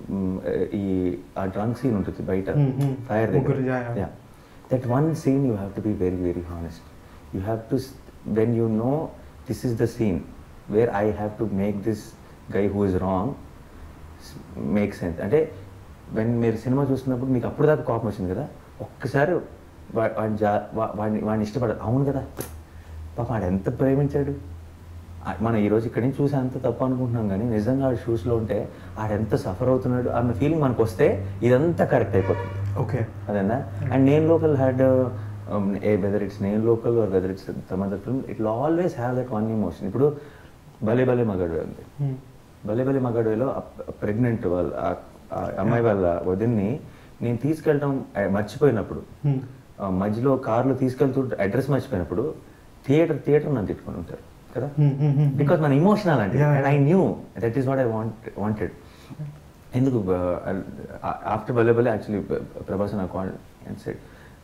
ఈ ఆ డ్రంక్ సీన్ ఉంటుంది బయట Hmm, hmm. ఫైర్ ముగ్గురు, yeah, yeah. That one scene you have to be very very honest you have to when you know this is the scene where I have to make this guy who is wrong make sense అంటే వెన్ మీరు సినిమా చూస్తున్నప్పుడు మీకు అప్పుడు దాకా కోపం వచ్చింది కదా ఒక్కసారి వా- వాడిని జా వా- వాడిని వాడిని ఇష్టపడాలి అవును కదా పాప వాడు ఎంత ప్రేమించాడు ఆ- మనం ఈరోజు ఇక్కడి నుంచి చూసి అంత తప్పు అనుకుంటున్నాం కానీ నిజంగా ఆడు షూస్లో ఉంటే ఆడెంత సఫర్ అవుతున్నాడు అన్న ఫీలింగ్ మనకు వస్తే ఇదంతా కరెక్ట్ అయిపోతుంది ఓకే అదేనా and Nenu Local had a whether it's Nenu Local or whether it's some other film it always have that one emotion ఇప్పుడు భలే భలే మగాడు ఉంది భలే భలే మగాడులో ప్రెగ్నెంట్ వాళ్ళ ఆ- ఆ అమ్మాయి వాళ్ళ వదిన్ని నేను తీసుకెళ్ళడం ఆ, మర్చిపోయినప్పుడు ఆ, మధ్యలో కార్లో తీసుకెళ్తూ అడ్రస్ మర్చిపోయినప్పుడు థియేటర్ థియేటర్ నన్ను తిట్టుకొని ఉంటారు కదా బికాస్ మన ఇమోషనల్ అంటే Yeah. And I knew that is what I want wanted ఎందుకు ఆఫ్టర్ భలే భలే యాక్చువల్లీ ప్రభాస్ నాకు అండ్ సెడ్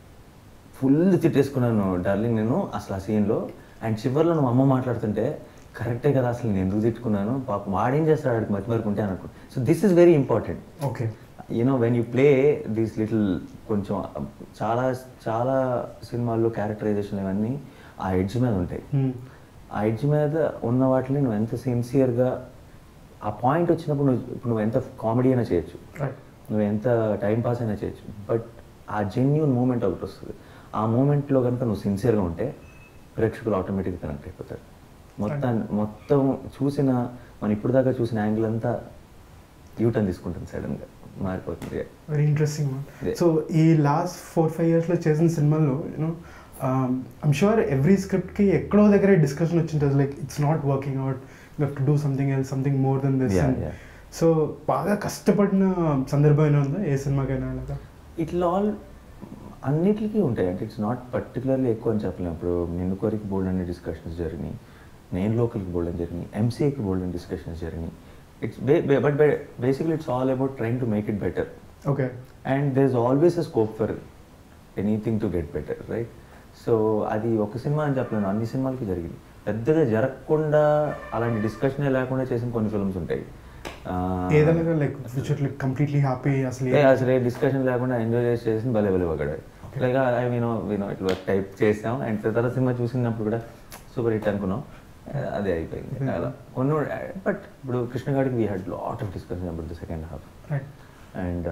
ఫుల్ తిట్టేసుకున్నాను డార్లింగ్ నేను అసలు ఆ సీన్లో అండ్ చివరిలో నువ్వు అమ్మ మాట్లాడుతుంటే కరెక్టే కదా అసలు నేను ఎందుకు తిట్టుకున్నాను పాప వాడేం చేస్తాడు ఆడికి మతి మరకు ఉంటే అనుకో so this is very important okay you know when you play these little కొంచెం చాలా చాలా సినిమాల్లో క్యారెక్టరైజేషన్ ఇవన్నీ ఆ ఎడ్జ్ మీద ఉంటాయి ఆ ఎడ్జ్ మీద ఉన్న వాటిని నువ్వు ఎంత సిన్సియర్గా ఆ పాయింట్ వచ్చినప్పుడు నువ్వు ఇప్పుడు నువ్వు ఎంత కామెడీ అయినా చేయొచ్చు నువ్వు ఎంత టైం పాస్ అయినా చేయొచ్చు బట్ ఆ జెన్యున్ మూమెంట్ ఒకటి వస్తుంది ఆ మూమెంట్లో కనుక నువ్వు సిన్సియర్గా ఉంటే ప్రేక్షకులు ఆటోమేటిక్గా కనెక్ట్ అయిపోతారు మొత్తం మొత్తం చూసిన మనం ఇప్పుడు దాకా చూసిన యాంగిల్ అంతా యూటర్న్ తీసుకుంటుంది సడన్గా మారిపోతుంది వెరీ ఇంట్రెస్టింగ్ Yeah. సో ఈ లాస్ట్ ఫోర్ ఫైవ్ ఇయర్స్లో చేసిన సినిమాల్లో యూనో ఐమ్ షూర్ ఎవ్రీ స్క్రిప్ట్కి ఎక్కడో దగ్గర డిస్కషన్ వచ్చింటుంది like it's not working out you have to do something else something more than this Yeah, yeah. So బాగా కష్టపడిన సందర్భం అయినా ఉందా ఏ సినిమాకైనా అలాగా ఇట్లా ఆల్ అన్నిటికీ ఉంటాయి అంటే ఇట్స్ నాట్ పర్టికులర్లీ ఎక్కువ అని చెప్పలేము ఇప్పుడు నిన్ను కోరికి బోల్డ్ అనే డిస్కషన్స్ జరిగినాయి నేను లోకల్కి బోల్డ్ అని జరిగినాయి ఎంసీఏకి బోల్డ్ అని డిస్కషన్స్ జరిగినాయి it's but basically it's all about trying to make it better okay and there is always a scope for anything to get better right so అది ఒక సినిమా అని చెప్పలేను అన్ని సినిమాలకి జరిగింది పెద్దగా జరగకుండా అలాంటి డిస్కషనే లేకుండా చేసిన కొన్ని ఫిల్మ్స్ ఉంటాయి ఆ, ఏదైనా like future like completely happy అసలు ఏ ఏ- అసలు ఏ డిస్కషన్ లేకుండా ఎంజాయ్ చేసి చేసి భలే భలే ఒకడే Okay. లైక్ ఐ వినో వినో ఇట్లా టైప్ చేసాం అండ్ తర్వాత సినిమా చూసినప్పుడు కూడా సూపర్ హిట్ అనుకున్నాం అదే అయిపోయింది Hmm. అలా కొన్ని బట్ ఇప్పుడు కృష్ణ గారికి we had lot of discussion about the second half right and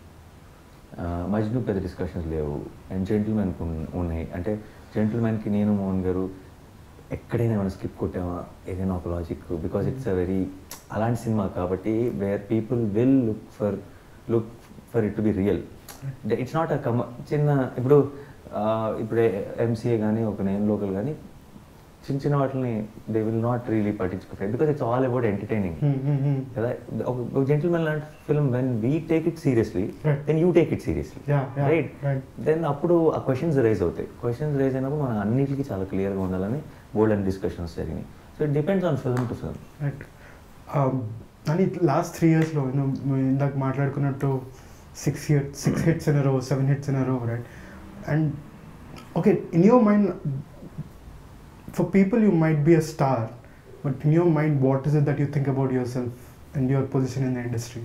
Majnu పెద్ద డిస్కషన్స్ లేవు అండ్ జెంటిల్మెన్ ఉన్నాయి అంటే జెంటిల్మెన్కి నేను మోహన్ గారు ఎక్కడైనా ఏమైనా స్కిప్ కొట్టామా ఏదైనా ఒక logic because it's a very అలాంటి సినిమా కాబట్టి where people will look for look for it to be real it's not a కమ చిన్న ఇప్పుడు ఇప్పుడు ఎంసీఏ కానీ ఒక నేను లోకల్ కానీ చిన్న చిన్న వాటిని దే విల్ నాట్ రియలీ పట్టించుకుంటారు because it's all about entertaining Hmm, hmm, hmm. కదా ఒక జెంటిల్మెన్ లాంటి film when we take it seriously Right. Then you take it seriously Yeah, yeah, right right. Then అప్పుడు ఆ క్వశ్చన్స్ రైజ్ అవుతాయి questions raise అయినప్పుడు మనం అన్నిటికీ చాలా క్లియర్గా ఉండాలని బోల్డ్ అండ్ డిస్కషన్స్ జరిగినాయి so it depends on film to film right అని లాస్ట్ త్రీ ఇయర్స్లో ఇందాక మాట్లాడుకున్నట్టు six hit six hits in row seven hits in row right and okay in your mind for people you might be a star but in your mind what is it that you think about yourself and your position in the industry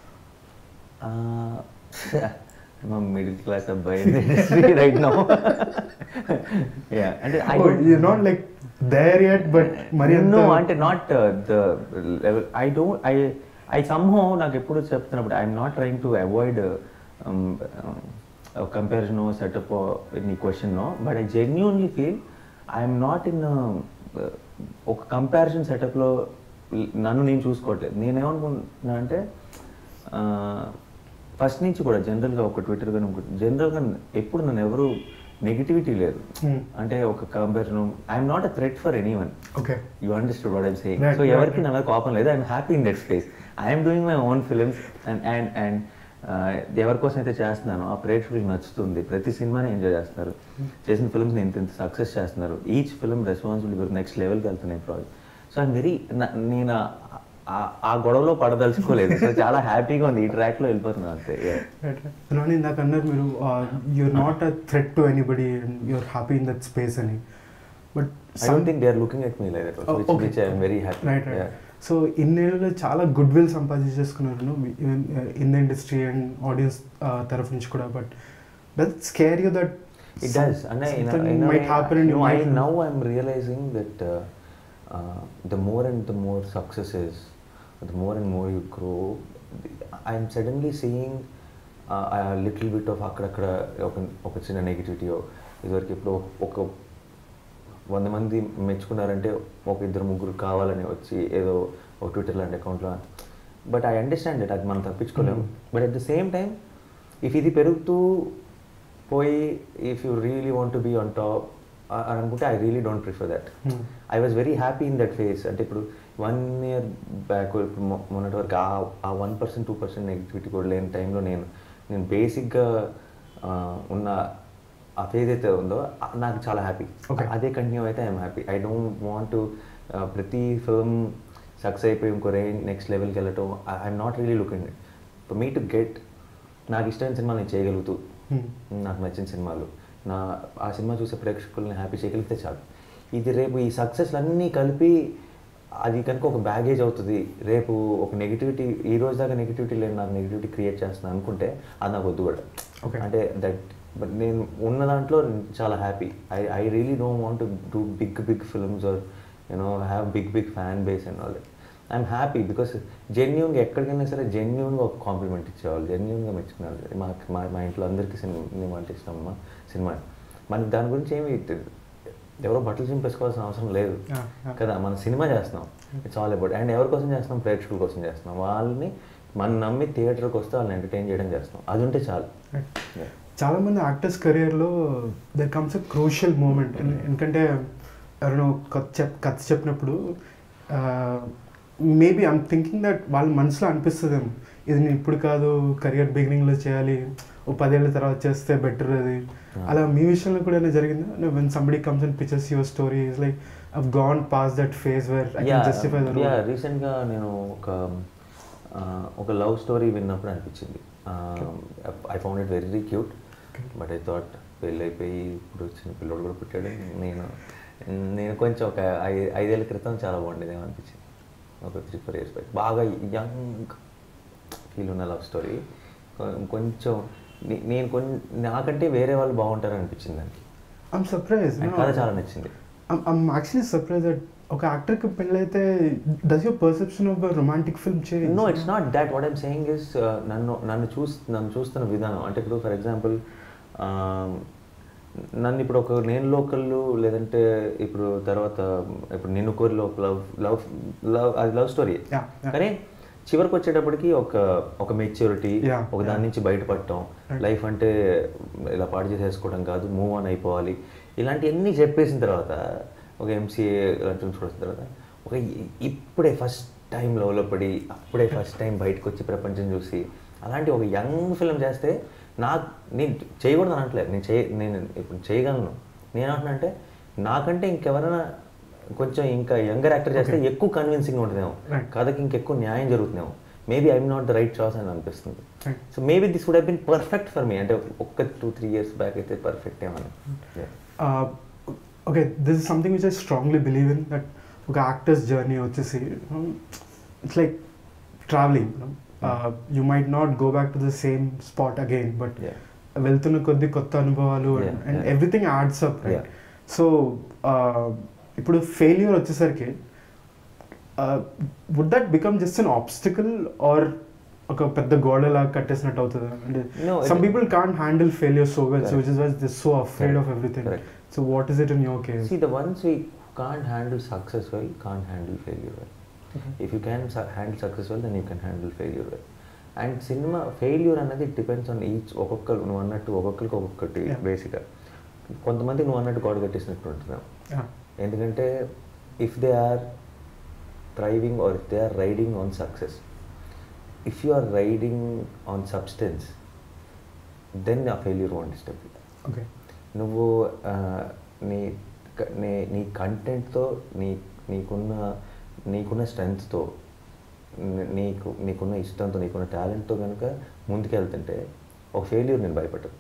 middle class అబ్బాయి right now yeah అంటే I don't- you not like there yet but మరి no అంత అంటే not the level I don't I I somehow నాకు ఎప్పుడు చెప్తున్నప్పుడు I'm not trying to avoid comparison setup నీ question but I genuinely feel I'm not in ఒక comparison సెటప్లో నన్ను నేను చూసుకోవట్లేదు నేనేమనుకుంటున్నా అంటే ఫస్ట్ నుంచి కూడా జనరల్గా ఒక ట్విట్టర్ కానీ ఇంకోటి జనరల్గా ఎప్పుడు నన్ను ఎవరు నెగిటివిటీ లేదు Hmm. అంటే ఒక comparison I'm not a threat for anyone okay you understood what I'm saying Right, so right, ఎవరికి right. నా మీద కోపం లేదు I'm happy in that space I'm doing my own films and and and ఎవరి కోసం అయితే చేస్తున్నానో ఆ ప్రేక్షకులకు నచ్చుతుంది ప్రతి సినిమాని ఎంజాయ్ చేస్తున్నారు చేసిన ఫిల్మ్స్ ఇంత ఇంత సక్సెస్ చేస్తున్నారు ఈచ్ ఫిల్మ్ రెస్పాన్సిబిలిటీ నెక్స్ట్ లెవెల్కి వెళ్తున్నాయి ప్రాజెక్ట్ సో ఐమ్ వెరీ నేను ఆ- ఆ- ఆ గొడవలో పడదలుచుకోలేదు సో చాలా హ్యాపీగా ఉంది ఈ ట్రాక్లో వెళ్ళిపోతున్నాను అంతే Yeah. రాని ఇందాక అన్నారు మీరు you're not a threat to anybody and you're happy in that space అని but I don't think they are looking at me like that, also, which, which I am very happy. Right right Yeah. So ఇన్నేళ్ళలో చాలా goodwill సంపాదించేసుకున్నారు even in the industry and audience తరఫు నుంచి కూడా but does scare you that It does, and I, in a, in a might way, happen and no, you I might now I'm realizing that uh, uh, the more and the more success is, the more and more you grow. I'm suddenly seeing uh, a little bit of అక్కడక్కడ ఒక ఒక చిన్న negativity ఇదివరకు ఇప్పుడు ఒక వంద మంది మెచ్చుకున్నారంటే ఒక ఇద్దరు ముగ్గురు కావాలని వచ్చి ఏదో ఒక ట్విట్టర్ లాంటి అకౌంట్లో బట్ ఐ అండర్స్టాండ్ ఇట్ అది మనం తప్పించుకోలేము but at the same time if ఇది పెరుగుతూ పోయి if you really want to be on top అని అనుకుంటే I really don't prefer that Hmm. I was very happy in that phase అంటే ఇప్పుడు వన్ ఇయర్ బ్యాక్ ఇప్పుడు మొ- మొన్నటి వరకు ఆ ఆ one percent two percent negativity కూడా లేని టైంలో నేను నేను బేసిక్గా ఉన్న ఆ ఫేజ్ అయితే ఉందో ఆ- నాకు చాలా హ్యాపీ Okay. అదే కంటిన్యూ అయితే I'm happy I don't want to ప్రతి ఫిల్మ్ సక్సెస్ అయిపోయి ఇంకో రేంజ్ నెక్స్ట్ లెవెల్కి వెళ్ళటం I'm not really looking it for me to get నాకు ఇష్టమైన సినిమాలు నేను చేయగలుగుతూ నాకు నచ్చిన సినిమాలు నా ఆ సినిమా చూసే ప్రేక్షకుల్ని హ్యాపీ చేయగలిగితే చాలు ఇది రేపు ఈ సక్సెస్ అన్నీ కలిపి అది కనుక ఒక బ్యాగేజ్ అవుతుంది రేపు ఒక నెగిటివిటీ ఈ రోజు దాకా నెగిటివిటీ లేని నాకు నెగిటివిటీ క్రియేట్ చేస్తున్నాను అనుకుంటే అది నాకు వద్దు కూడా Okay. అంటే దట్ బట్ నేను ఉన్న దాంట్లో చాలా happy I I really don't want do big big films or you know have big big fan base and all I'm happy because జెన్యున్గా ఎక్కడికైనా సరే జెన్యున్గా ఒక కాంప్లిమెంట్ ఇచ్చేవాళ్ళు జెన్యున్గా మెచ్చుకున్నారు మా మా మా ఇంట్లో అందరికీ సినిమా అంటే ఇష్టం అమ్మా సినిమా మనకి దాని గురించి ఏమి ఎవరో బట్టలు చింపేసుకోవాల్సిన అవసరం లేదు Yeah, yeah. కదా మన సినిమా చేస్తున్నాం ఇట్స్ ఆల్ అబౌట్ అండ్ ఎవరి కోసం చేస్తున్నాం ప్రేక్షకుల కోసం చేస్తున్నాం వాళ్ళని మనం నమ్మి థియేటర్కి వస్తే వాళ్ళని ఎంటర్టైన్ చేయడం చేస్తున్నాం అది ఉంటే చాలు Yeah. చాలా మంది యాక్టర్స్ కెరియర్లో there comes a crucial moment ఎందుకంటే ఎవరైనా కథ చెప్ కథ చెప్పినప్పుడు మేబీ ఐమ్ థింకింగ్ దట్ వాళ్ళ మనసులో అనిపిస్తుందేమో ఇది నేను ఇప్పుడు కాదు కెరియర్ బిగినింగ్లో చేయాలి ఓ పదేళ్ళ తర్వాత చేస్తే బెటర్ అది అలా మీ విషయంలో కూడా ఏమైనా జరిగిందా when somebody comes and pictures your story is like I've gone past that phase where I can justify the yeah రీసెంట్గా నేను ఒక ఆ, ఒక లవ్ స్టోరీ విన్నప్పుడు అనిపించింది I found it very cute but I thought పెళ్ళి అయిపోయి ఇప్పుడు చిన్న పిల్లోడు కూడా పుట్టాడు నేను నేను కొంచెం ఒక ఐ- ఐదేళ్ల క్రితం చాలా బాగుండేదేమో అనిపించింది ఒక త్రీ ఫోర్ ఇయర్స్ బ్యాక్ బాగా యంగ్ ఫీల్ ఉన్న లవ్ స్టోరీ కొంచెం నే- నేను కొన్ని నాకంటే వేరే వాళ్ళు బాగుంటారు అనిపించింది దానికి ఐమ్ సర్ప్రైజ్ నాకు కథ చాలా నచ్చింది ఐమ్ యాక్చువల్లీ సర్ప్రైజ్ దట్ ఒక యాక్టర్కి పెళ్ళైతే does your perception of romantic film change no it's not that what I'm saying is నన్ను నన్ను చూస్ నన్ను చూస్తున్న విధానం అంటే ఇప్పుడు ఫర్ ఎగ్జాంపుల్ నన్ను ఇప్పుడు ఒక నేను లోకల్లు లేదంటే ఇప్పుడు తర్వాత ఇప్పుడు నిన్ను కోరిలో లవ్ లవ్ లవ్ అది లవ్ స్టోరీ Yeah, yeah. కానీ చివరికి వచ్చేటప్పటికి ఒక ఒక మెచ్యూరిటీ Yeah, ఒక దాని yeah. నుంచి బయటపడటం Right. లైఫ్ అంటే ఇలా పాడు చేసేసుకోవడం కాదు మూవ్ ఆన్ అయిపోవాలి ఇలాంటివన్నీ చెప్పేసిన తర్వాత ఒక ఎంసీఏ ఇలాంటి చూసిన తర్వాత ఒక ఇ- ఇప్పుడే ఫస్ట్ టైం లవ్లో పడి అప్పుడే ఫస్ట్ టైం బయటకు వచ్చి ప్రపంచం చూసి అలాంటి ఒక యంగ్ ఫిల్మ్ చేస్తే నాకు నేను చేయకూడదు అనట్లేదు నేను చేయ నేను ఇప్పుడు చేయగలను నేను అంటున్నా అంటే నాకంటే ఇంకెవరైనా కొంచెం ఇంకా యంగర్ యాక్టర్ చేస్తే Okay. ఎక్కువ కన్విన్సింగ్ ఉంటుందేమో Right. కథకి ఇంకెక్కువ న్యాయం జరుగుతుందేమో maybe I'm not the right choice అని అనిపిస్తుంది Right. So maybe this would have been perfect for me అంటే ఒక్క టూ త్రీ ఇయర్స్ బ్యాక్ అయితే పర్ఫెక్ట్ ఏమని uh, okay this is something which i strongly believe in that ఒక actor's journey వచ్చేసి it's like travelling you might not go back to the same spot again but Yeah. వెళ్తున్న కొద్ది కొత్త అనుభవాలు Yeah, and yeah. Everything adds up right Yeah. So ఇప్పుడు failure వచ్చేసరికి would that become just an obstacle or ఒక పెద్ద గోడలా కట్టేసినట్టు అవుతుంది అంటే No, some it- people can't handle failure so well so Correct. Which is was this so afraid of everything Correct. So what is it in your case See, the ones we can't handle success well, can't handle failure well. If you can su- handle success well, then you can handle failure well. And cinema failure అన్నది depends on each ఒక్కొక్కరు నువ్వు అన్నట్టు ఒక్కొక్కరికి ఒక్కొక్కటి Yeah. బేసిక్గా కొంతమంది నువ్వు అన్నట్టు గోడ కట్టేసినట్టు ఉంటున్నావు ఎందుకంటే if they are thriving or if they are riding on success if you are riding on substance then ఆ ఫెయిల్యూర్ వాంట్ డిస్టర్బ్ ఓకే నువ్వు ఆ, నీ క- నీ నీ కంటెంట్తో నీ నీకున్న నీకున్న స్ట్రెంగ్త్తో నీకు నీకున్న ఇష్టంతో నీకున్న టాలెంట్తో కనుక ముందుకెళ్తుంటే ఒక ఫెయిల్యూర్ నేను భయపడ్డాను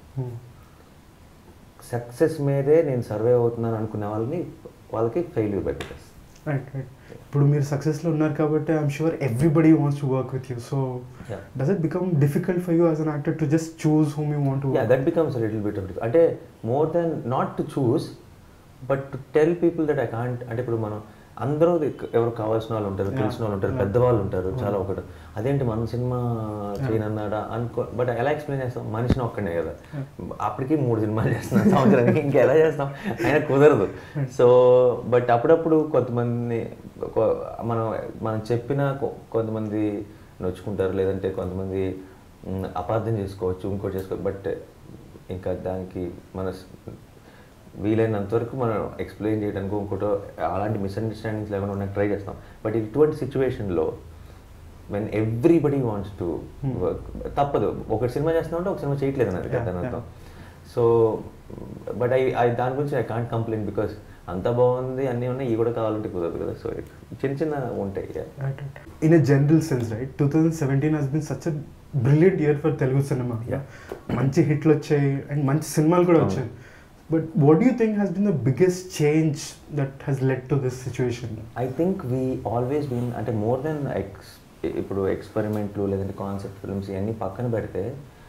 సక్సెస్ మీదే నేను సర్వే అవుతున్నాను అనుకునే వాళ్ళని వాళ్ళకి ఫెయిల్యూర్ భయపెట్టేస్తాను రైట్ రైట్ ఇప్పుడు మీరు సక్సెస్లో ఉన్నారు కాబట్టి I'm sure everybody wants to work with you so Yeah. Does it become difficult for you as an actor to just choose whom you want to yeah that becomes little bit of అంటే more than not to choose but to tell people that I can't అంటే ఇప్పుడు మనం అందరూ the- ఎవరు కావాల్సిన వాళ్ళు ఉంటారు Yeah. తెలిసిన వాళ్ళు ఉంటారు Yeah. పెద్దవాళ్ళు ఉంటారు Yeah. చాలా ఒకటి అదేంటి మన సినిమా చేయనన్నాడా అనుకో బట్ ఎలా ఎక్స్ప్లెయిన్ చేస్తాం మనిషిని ఒక్కడే కదా అప్పటికి మూడు సినిమాలు చేస్తున్నాం సంవత్సరానికి ఇంకా ఎలా చేస్తాం అయినా కుదరదు సో బట్ అప్పుడప్పుడు కొంతమంది కొ- మనం మనం చెప్పిన కొ- కొంతమంది నొచ్చుకుంటారు లేదంటే కొంతమంది మ్, అపార్థం చేసుకోవచ్చు ఇంకోటి చేసుకోవచ్చు బట్ ఇంకా దానికి మన స్- వీలైనంత వరకు మనం ఎక్స్ప్లెయిన్ చేయడానికి ఇంకోటో అలాంటి మిస్అండర్స్టాండింగ్స్ లేకుండా ఉండడానికి ట్రై చేస్తాం బట్ ఇటువంటి సిచ్యువేషన్లో when everybody wants to Hmm. Work తప్పదు ఒక సినిమా చేస్తున్నామంటే ఒక సినిమా చేయట్లేదు అన్నది Yeah, కదా దాని yeah. అర్థం సో బట్ ఐ ఐ దాని గురించి ఐ కాంట్ కంప్లైంట్ బికాస్ అంత బాగుంది అన్నీ ఉన్నాయి ఇవి కూడా కావాలంటే కుదరదు కదా సో చిన్న చిన్న ఉంటాయి yeah. Right, right. In a general sense, right? 2017 has been such a brilliant year for Telugu cinema. Yeah. మంచి హిట్లు వచ్చాయి అండ్ మంచి సినిమాలు కూడా అవును. వచ్చాయి but what you think has been the biggest change that has led to this situation I think we always been అంటే more than ex ఇప్పుడు ఎక్స్పెరిమెంట్లు లేదంటే కాన్సెప్ట్ ఫిల్మ్స్ ఇవన్నీ పక్కన పెడితే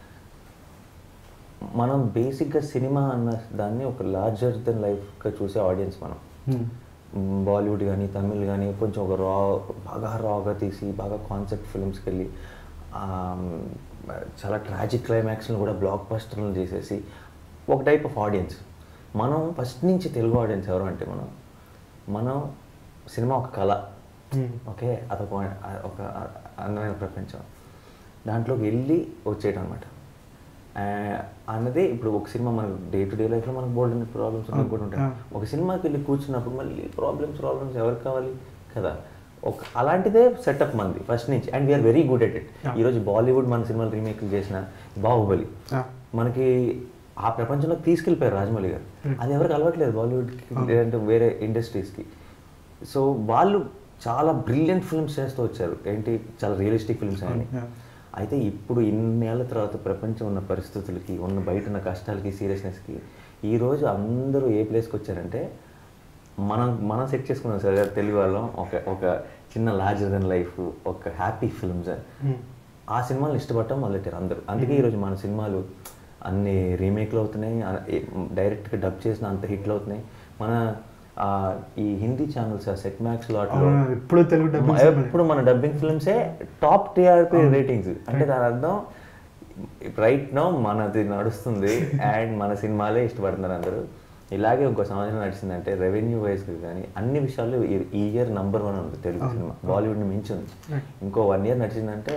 మనం బేసిక్గా సినిమా అన్న దాన్ని ఒక లార్జర్ దెన్ లైఫ్గా చూసే ఆడియన్స్ మనం బాలీవుడ్ కానీ తమిళ్ కానీ కొంచెం ఒక రా బాగా రాగా తీసి బాగా కాన్సెప్ట్ ఫిల్మ్స్కి వెళ్ళి ఆమ్, చాలా ట్రాజిక్ క్లైమాక్స్ని కూడా బ్లాక్ బస్టర్లు చేసేసి ఒక టైప్ ఆఫ్ ఆడియన్స్ మనం ఫస్ట్ నుంచి తెలుగు ఆడియన్స్ ఎవరు అంటే మనం మనం సినిమా ఒక కళ ఓకే అదొక ఒక అందమైన ప్రపంచం దాంట్లోకి వెళ్ళి వచ్చేయటం అనమాట అన్నది ఇప్పుడు ఒక సినిమా మన డే టు డే లైఫ్లో మనకు బోల్డ్ ప్రాబ్లమ్స్ Ah, కూడా ఉంటాయి ah. ఒక సినిమాకి వెళ్ళి కూర్చున్నప్పుడు మళ్ళీ ప్రాబ్లమ్స్ ప్రాబ్లమ్స్ ఎవరికి కావాలి కదా ఒక అలాంటిదే సెటప్ మంది ఫస్ట్ నుంచి and we're very good at it Yeah. ఈరోజు బాలీవుడ్ మన సినిమాలు రీమేక్లు చేసిన బాహుబలి మనకి ఆ ప్రపంచంలోకి తీసుకెళ్ళిపోయారు రాజమౌళి గారు Hmm. అది ఎవరికి అలవాట్లేదు బాలీవుడ్కి Ah. లేదంటే వేరే ఇండస్ట్రీస్కి సో వాళ్ళు చాలా బ్రిలియంట్ ఫిల్మ్స్ చేస్తూ వచ్చారు ఏంటి చాలా రియలిస్టిక్ ఫిల్మ్స్ అని అయితే ఇప్పుడు ఇన్నేళ్ల తర్వాత ప్రపంచం ఉన్న పరిస్థితులకి ఉన్న బయట ఉన్న కష్టాలకి సీరియస్నెస్కి ఈరోజు అందరూ ఏ ప్లేస్కి వచ్చారంటే మనం మనం సెట్ చేసుకున్నాం సార్ తెలుగు వాళ్ళం ఒక ఒక చిన్న లార్జర్ దెన్ లైఫ్ ఒక హ్యాపీ ఫిల్మ్స్ ఆ సినిమాలు ఇష్టపడటం మొదలెట్టారు అందరూ అందుకే ఈరోజు మన సినిమాలు అన్ని రీమేక్లు అవుతున్నాయి ఆ- ఏ- డైరెక్ట్గా డబ్ చేసిన అంత హిట్లు అవుతున్నాయి మన ఆ, ఈ హిందీ ఛానల్స్ సెట్ మ్యాక్స్ లాట్లో ఇప్పుడు తెలుగు డబ్బింగ్ ఎప్పుడు మన డబ్బింగ్ ఫిల్మ్సే టాప్ టీఆర్పీ అవును. రేటింగ్స్ అంటే దాని అర్థం రైట్ నో మనది నడుస్తుంది అండ్ మన సినిమాలే ఇష్టపడుతున్నారు అందరూ ఇలాగే ఇంకో సంవత్సరం నడిచిందంటే రెవెన్యూ వైజ్ కానీ అన్ని విషయాల్లో ఈ- ఈ ఇయర్ నంబర్ వన్ ఉంది తెలుగు అవును. సినిమా బాలీవుడ్ని మించి ఉంది Right. ఇంకో వన్ ఇయర్ నడిచిందంటే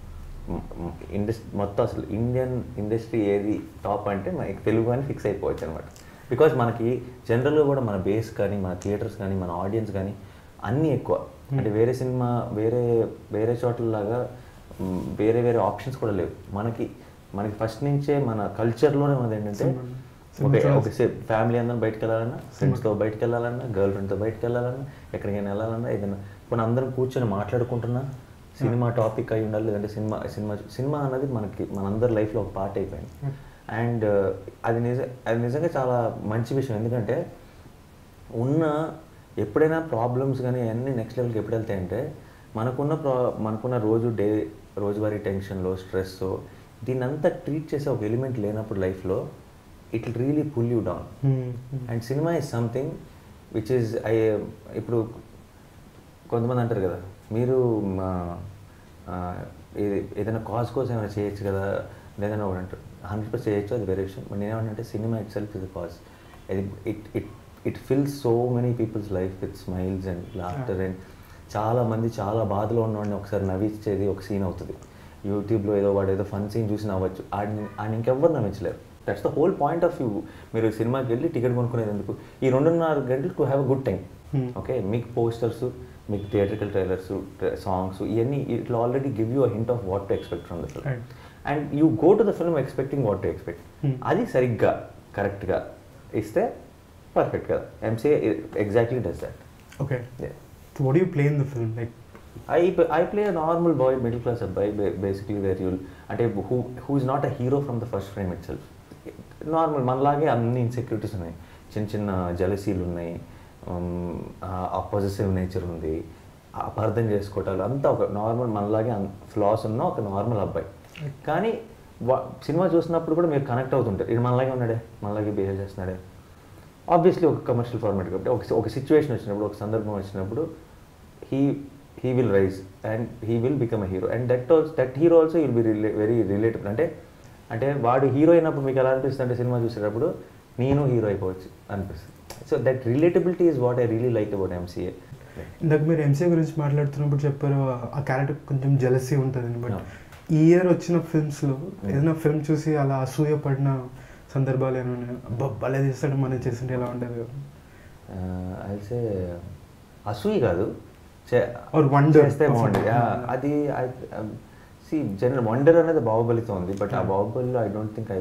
ఇండస్ట్రీ మొత్తం అసలు ఇండియన్ ఇండస్ట్రీ ఏది టాప్ అంటే మనకి తెలుగు అని ఫిక్స్ అయిపోవచ్చు అనమాట బికాజ్ మనకి జనరల్గా కూడా మన బేస్ కానీ మన థియేటర్స్ కానీ మన ఆడియన్స్ కానీ అన్నీ ఎక్కువ అంటే వేరే సినిమా వేరే వేరే చోట్లలాగా మ్, వేరే వేరే ఆప్షన్స్ కూడా లేవు మనకి మనకి ఫస్ట్ నుంచే మన కల్చర్లోనే ఉన్నది ఏంటంటే Cinema. ఓకే Cinema ఒక ఫ్యామిలీ అందరం బయటకు వెళ్ళాలన్నా ఫ్రెండ్స్తో బయటకు వెళ్ళాలన్నా గర్ల్ ఫ్రెండ్తో బయటకు వెళ్ళాలన్నా ఎక్కడికైనా వెళ్ళాలన్నా ఏదైనా ఇప్పుడు అందరం కూర్చొని మాట్లాడుకుంటున్నా సినిమా టాపిక్ అయి ఉండాలి లేదంటే సినిమా సినిమా సినిమా అన్నది మనకి మనందరి లైఫ్లో ఒక పార్ట్ అయిపోయింది అండ్ అది నిజ అది నిజంగా చాలా మంచి విషయం ఎందుకంటే ఉన్న ఎప్పుడైనా ప్రాబ్లమ్స్ కానీ అన్నీ నెక్స్ట్ లెవెల్కి ఎప్పుడు వెళ్తాయంటే మనకున్న ప్రా మనకున్న రోజు డే రోజువారీ టెన్షన్లో స్ట్రెస్ దీన్ని అంతా ట్రీట్ చేసే ఒక ఎలిమెంట్ లేనప్పుడు లైఫ్లో it really pull you down and cinema is something which is I ఇప్పుడు కొంతమంది అంటారు కదా మీరు మా, ఆ, ఏది- ఏదైనా కాజ్ కోసం ఏమైనా చేయొచ్చు కదా లేదని ఒకటి అంటారు హండ్రెడ్ పర్సెంట్ చేయొచ్చు అది వేరే విషయం బట్ నేనేమంటే cinema itself is cause ఇది it it it fills so many people's life with smiles and laughter and చాలా మంది చాలా బాధలో ఉన్నవాడిని ఒకసారి నవ్వించేది ఒక సీన్ అవుతుంది యూట్యూబ్లో ఏదో వాడు ఏదో ఫన్ సీన్ చూసి నవ్వచ్చు ఆడిని ఆయన ఇంకెవ్వరు నవ్వించలేరు that's the whole point of view మీరు సినిమాకి వెళ్ళి టికెట్ కొనుక్కునేది ఎందుకు ఈ రెండున్నర గంటలు to have a good time Hmm. Okay మీకు పోస్టర్స్ మీకు థియేట్రికల్ ట్రైలర్స్ సాంగ్స్ ఇవన్నీ it already give you a hint of what to expect from the film Right. And you go to the film expecting what to expect Hmm. అది సరిగ్గా కరెక్ట్గా ఇస్తే perfect కదా MCA exactly does that Okay. So what do you play in the film? Like, I I play normal boy middle class అబ్బాయి basically where you'll అంటే who who is not a hero from the first frame itself normal మనలాగే అన్ని insecurities ఉన్నాయి చిన్న చిన్న జలసీలు ఉన్నాయి ఆ positive nature ఉంది అపార్థం చేసుకోవటాలు అంతా ఒక నార్మల్ మనలాగే ఫ్లాస్ ఉన్న ఒక నార్మల్ అబ్బాయి కానీ వా- సినిమా చూసినప్పుడు కూడా మీరు కనెక్ట్ అవుతుంటారు ఇది మనలాగే ఉన్నాడే మనలాగే బిహేవ్ చేస్తున్నాడే ఆబ్వియస్లీ ఒక కమర్షియల్ ఫార్మాట్ కాబట్టి ఒక ఒక సిచ్యువేషన్ వచ్చినప్పుడు ఒక సందర్భం వచ్చినప్పుడు he he will rise and he will become a hero and that also that hero also will be rela very relatable అంటే అంటే వాడు హీరో అయినప్పుడు మీకు ఎలా అనిపిస్తుంది అంటే సినిమా చూసేటప్పుడు నేను హీరో అయిపోవచ్చు అనిపిస్తుంది so that relatability is what I really like about MCA ఇందాక మీరు ఎంసీఏ గురించి మాట్లాడుతున్నప్పుడు చెప్పారు ఆ క్యారెక్టర్ కొంచెం జెలసీ ఉంటుందని బట్ Yeah. ఈ ఇయర్ వచ్చిన ఫిల్మ్స్లో ఏదైనా ఫిల్మ్ చూసి అలా అసూయ పడిన సందర్భాలు ఏమైనా ఉన్నాయా? అబ్బా భలే చేస్తాడు మనం చేస్తుంటే ఎలా ఉండదు అయితే అసూయి కాదు చే- Or wonder చేస్తే of బాగుండేది it. Yeah, అది సి జనరల్ వండర్ అనేది బాహుబలితో ఉంది బట్ ఆ బాహుబలిలో ఐ డోంట్ థింక్ ఐ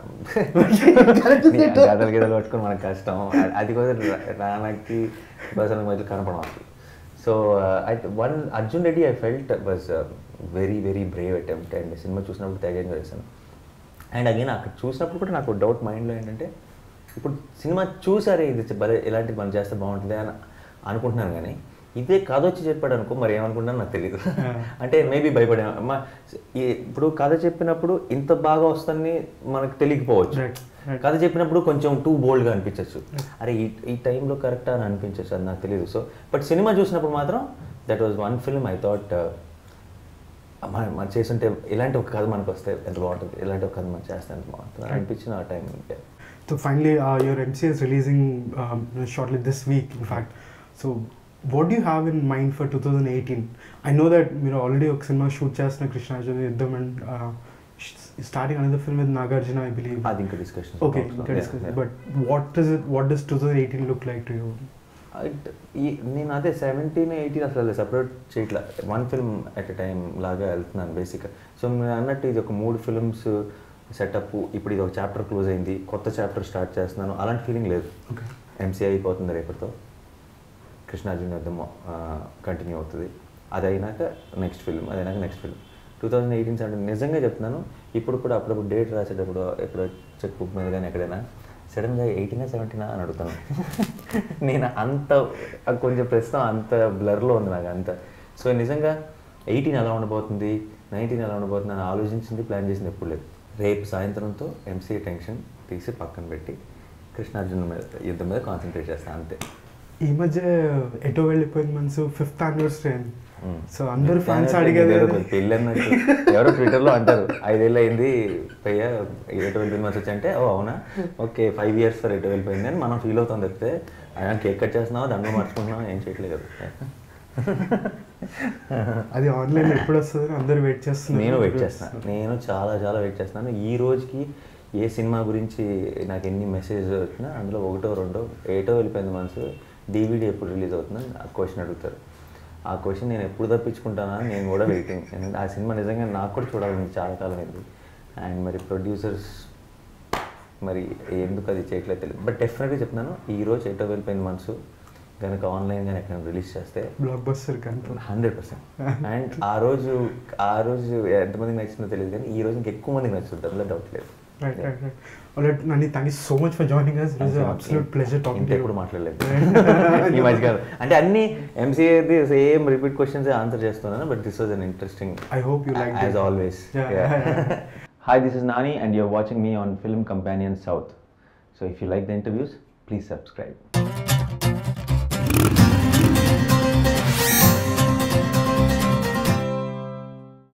గదలు గదలు పట్టుకొని మనకు కష్టం అ- అది కూడా రా- రానకి బసల మధ్య కనపడం సో అయితే one Arjun Reddy I felt was very very brave attempt and cinema చూసినప్పుడు తెగ ఎంజాయ్ చేశాను అండ్ అగైన్ అక్కడ చూసినప్పుడు కూడా నాకు డౌట్ మైండ్లో ఏంటంటే ఇప్పుడు సినిమా చూసారే ఇది భలే ఇలాంటిది మనం చేస్తే బాగుంటుంది అని అనుకుంటున్నాను కానీ ఇదే కథ వచ్చి చెప్పాడు అనుకో మరి ఏమనుకుంటాను నాకు తెలియదు Yeah. అంటే మేబీ భయపడే మా ఈ- ఇప్పుడు కథ చెప్పినప్పుడు ఇంత బాగా వస్తుందని మనకు తెలియకపోవచ్చు Right, right. కథ చెప్పినప్పుడు కొంచెం టూ బోల్డ్గా అనిపించవచ్చు అరే ఈ ఈ టైంలో కరెక్టా అని అనిపించచ్చు అది నాకు తెలియదు సో బట్ సినిమా చూసినప్పుడు మాత్రం that was one film I thought మనం మనం చేస్తుంటే ఇలాంటి ఒక కథ మనకు వస్తే ఎంత బాగుంటుంది ఇలాంటి ఒక కథ మనం చేస్తే ఎంత బాగుంటుంది అని అనిపించిన ఆ time So finally, uh, your MCA is releasing um, shortly this week, in fact. So what do you have in mind for 2018? I know that మీరు already ఒక సినిమా షూట్ చేస్తున్న Krishnarjuna Yuddham and starting another film with Nagarjuna, I believe. అది ఇంకా discussion Okay, ఇంకా discuss. But what does it? What does 2018 look like to you? నేను అదే seventeen eighteen అసలు separate చేయట్లా one film at a time లాగా వెళ్తున్నాను బేసిక్గా సో మీరు అన్నట్టు ఇది ఒక మూడు ఫిల్మ్స్ సెటప్ ఇప్పుడు ఇది ఒక చాప్టర్ క్లోజ్ అయింది కొత్త చాప్టర్ స్టార్ట్ చేస్తున్నాను అలాంటి ఫీలింగ్ లేదు Okay. ఎంసీఐ అయిపోతుంది రేపటితో కృష్ణార్జున యుద్ధం కంటిన్యూ అవుతుంది అది అయినాక నెక్స్ట్ ఫిల్మ్ అది అయినాక next film two thousand eighteen seventeen నిజంగా చెప్తున్నాను ఇప్పుడు కూడా అప్పుడప్పుడు డేట్ రాసేటప్పుడు ఎప్పుడో చెక్ బుక్ మీద కానీ ఎక్కడైనా సడన్గా ఎయిటీనా సెవెంటీనా అని అడుగుతాను నేను అంత అది కొంచెం ప్రస్తుతం అంత బ్లర్లో ఉంది నాకు అంత సో నిజంగా ఎయిటీన్ ఎలా ఉండబోతుంది నైన్టీన్ ఎలా ఉండబోతుంది అని ఆలోచించింది ప్లాన్ చేసింది ఎప్పుడు లేదు రేపు సాయంత్రంతో ఎంసీఏ టెన్షన్ తీసి పక్కన పెట్టి కృష్ణార్జున మీద యుద్ధం మీద కాన్సన్ట్రేట్ చేస్తాను అంతే ఈ మధ్య ఎటో వెళ్ళిపోయిన మనసు ఫిఫ్త్ యానివర్సరీ అయింది సో అందరు ఫ్యాన్స్ అడిగేది ఏదో పెళ్ళి అన్నట్టు ఎవరో ట్విట్టర్లో అంటారు ఐదేళ్ళు అయింది పయ్య ఎటు వెళ్ళిపోయింది మంచి వచ్చి అంటే ఓ అవునా ఓకే ఫైవ్ ఇయర్స్ ఫర్ ఎటు వెళ్ళిపోయింది అని మనం ఫీల్ అవుతాం తప్పితే ఆయన కేక్ కట్ చేస్తున్నావా దండం మార్చుకుంటున్నావా ఏం చేయట్లేదు కదా అది ఆన్లైన్ ఎప్పుడు వస్తుంది అందరు వెయిట్ చేస్తున్నారు నేను వెయిట్ చేస్తున్నాను నేను చాలా చాలా వెయిట్ చేస్తున్నాను ఈ రోజుకి ఏ సినిమా గురించి నాకు ఎన్ని మెసేజ్ వచ్చినా అందులో ఒకటో రెండో ఏటో వెళ్ళిపోయింది మనసు డీవీడీ ఎప్పుడు రిలీజ్ అవుతుందని ఆ క్వశ్చన్ అడుగుతారు ఆ క్వశ్చన్ నేను ఎప్పుడు తప్పించుకుంటానా అని నేను కూడా వెయిటింగ్ ఎందుకంటే ఆ సినిమా నిజంగా నాకు కూడా చూడాలని చాలా కాలం అయింది అండ్ మరి ప్రొడ్యూసర్స్ మరి ఎందుకు అది చేయట్లేదు తెలియదు బట్ డెఫినెట్గా చెప్తున్నాను ఈ రోజు ఎటో వెళ్ళిపోయింది మనసు కనుక ఆన్లైన్ కానీ ఎక్కడ రిలీజ్ చేస్తే బ్లాక్ బస్టర్ కనుక హండ్రెడ్ పర్సెంట్ అండ్ ఆ రోజు ఆ రోజు ఎంతమందికి నచ్చిందో తెలియదు కానీ ఈ రోజు ఇంకా ఎక్కువ మందికి నచ్చుతుంది అందులో డౌట్ లేదు రైట్ రైట్ రైట్ ఆల్రెడీ నన్ను thank you so much for joining us it is absolute pleasure talking ఇంకా ఎప్పుడు మాట్లాడలేదు ఈ మధ్యకాలం అంటే అన్ని ఎంసీఏది సేమ్ రిపీట్ క్వశ్చన్స్ ఆన్సర్ చేస్తున్నాను but this was an interesting I hope you liked as it. Always Yeah. Hi this is Nani and you're watching me on Film Companion South so if you like the interviews please subscribe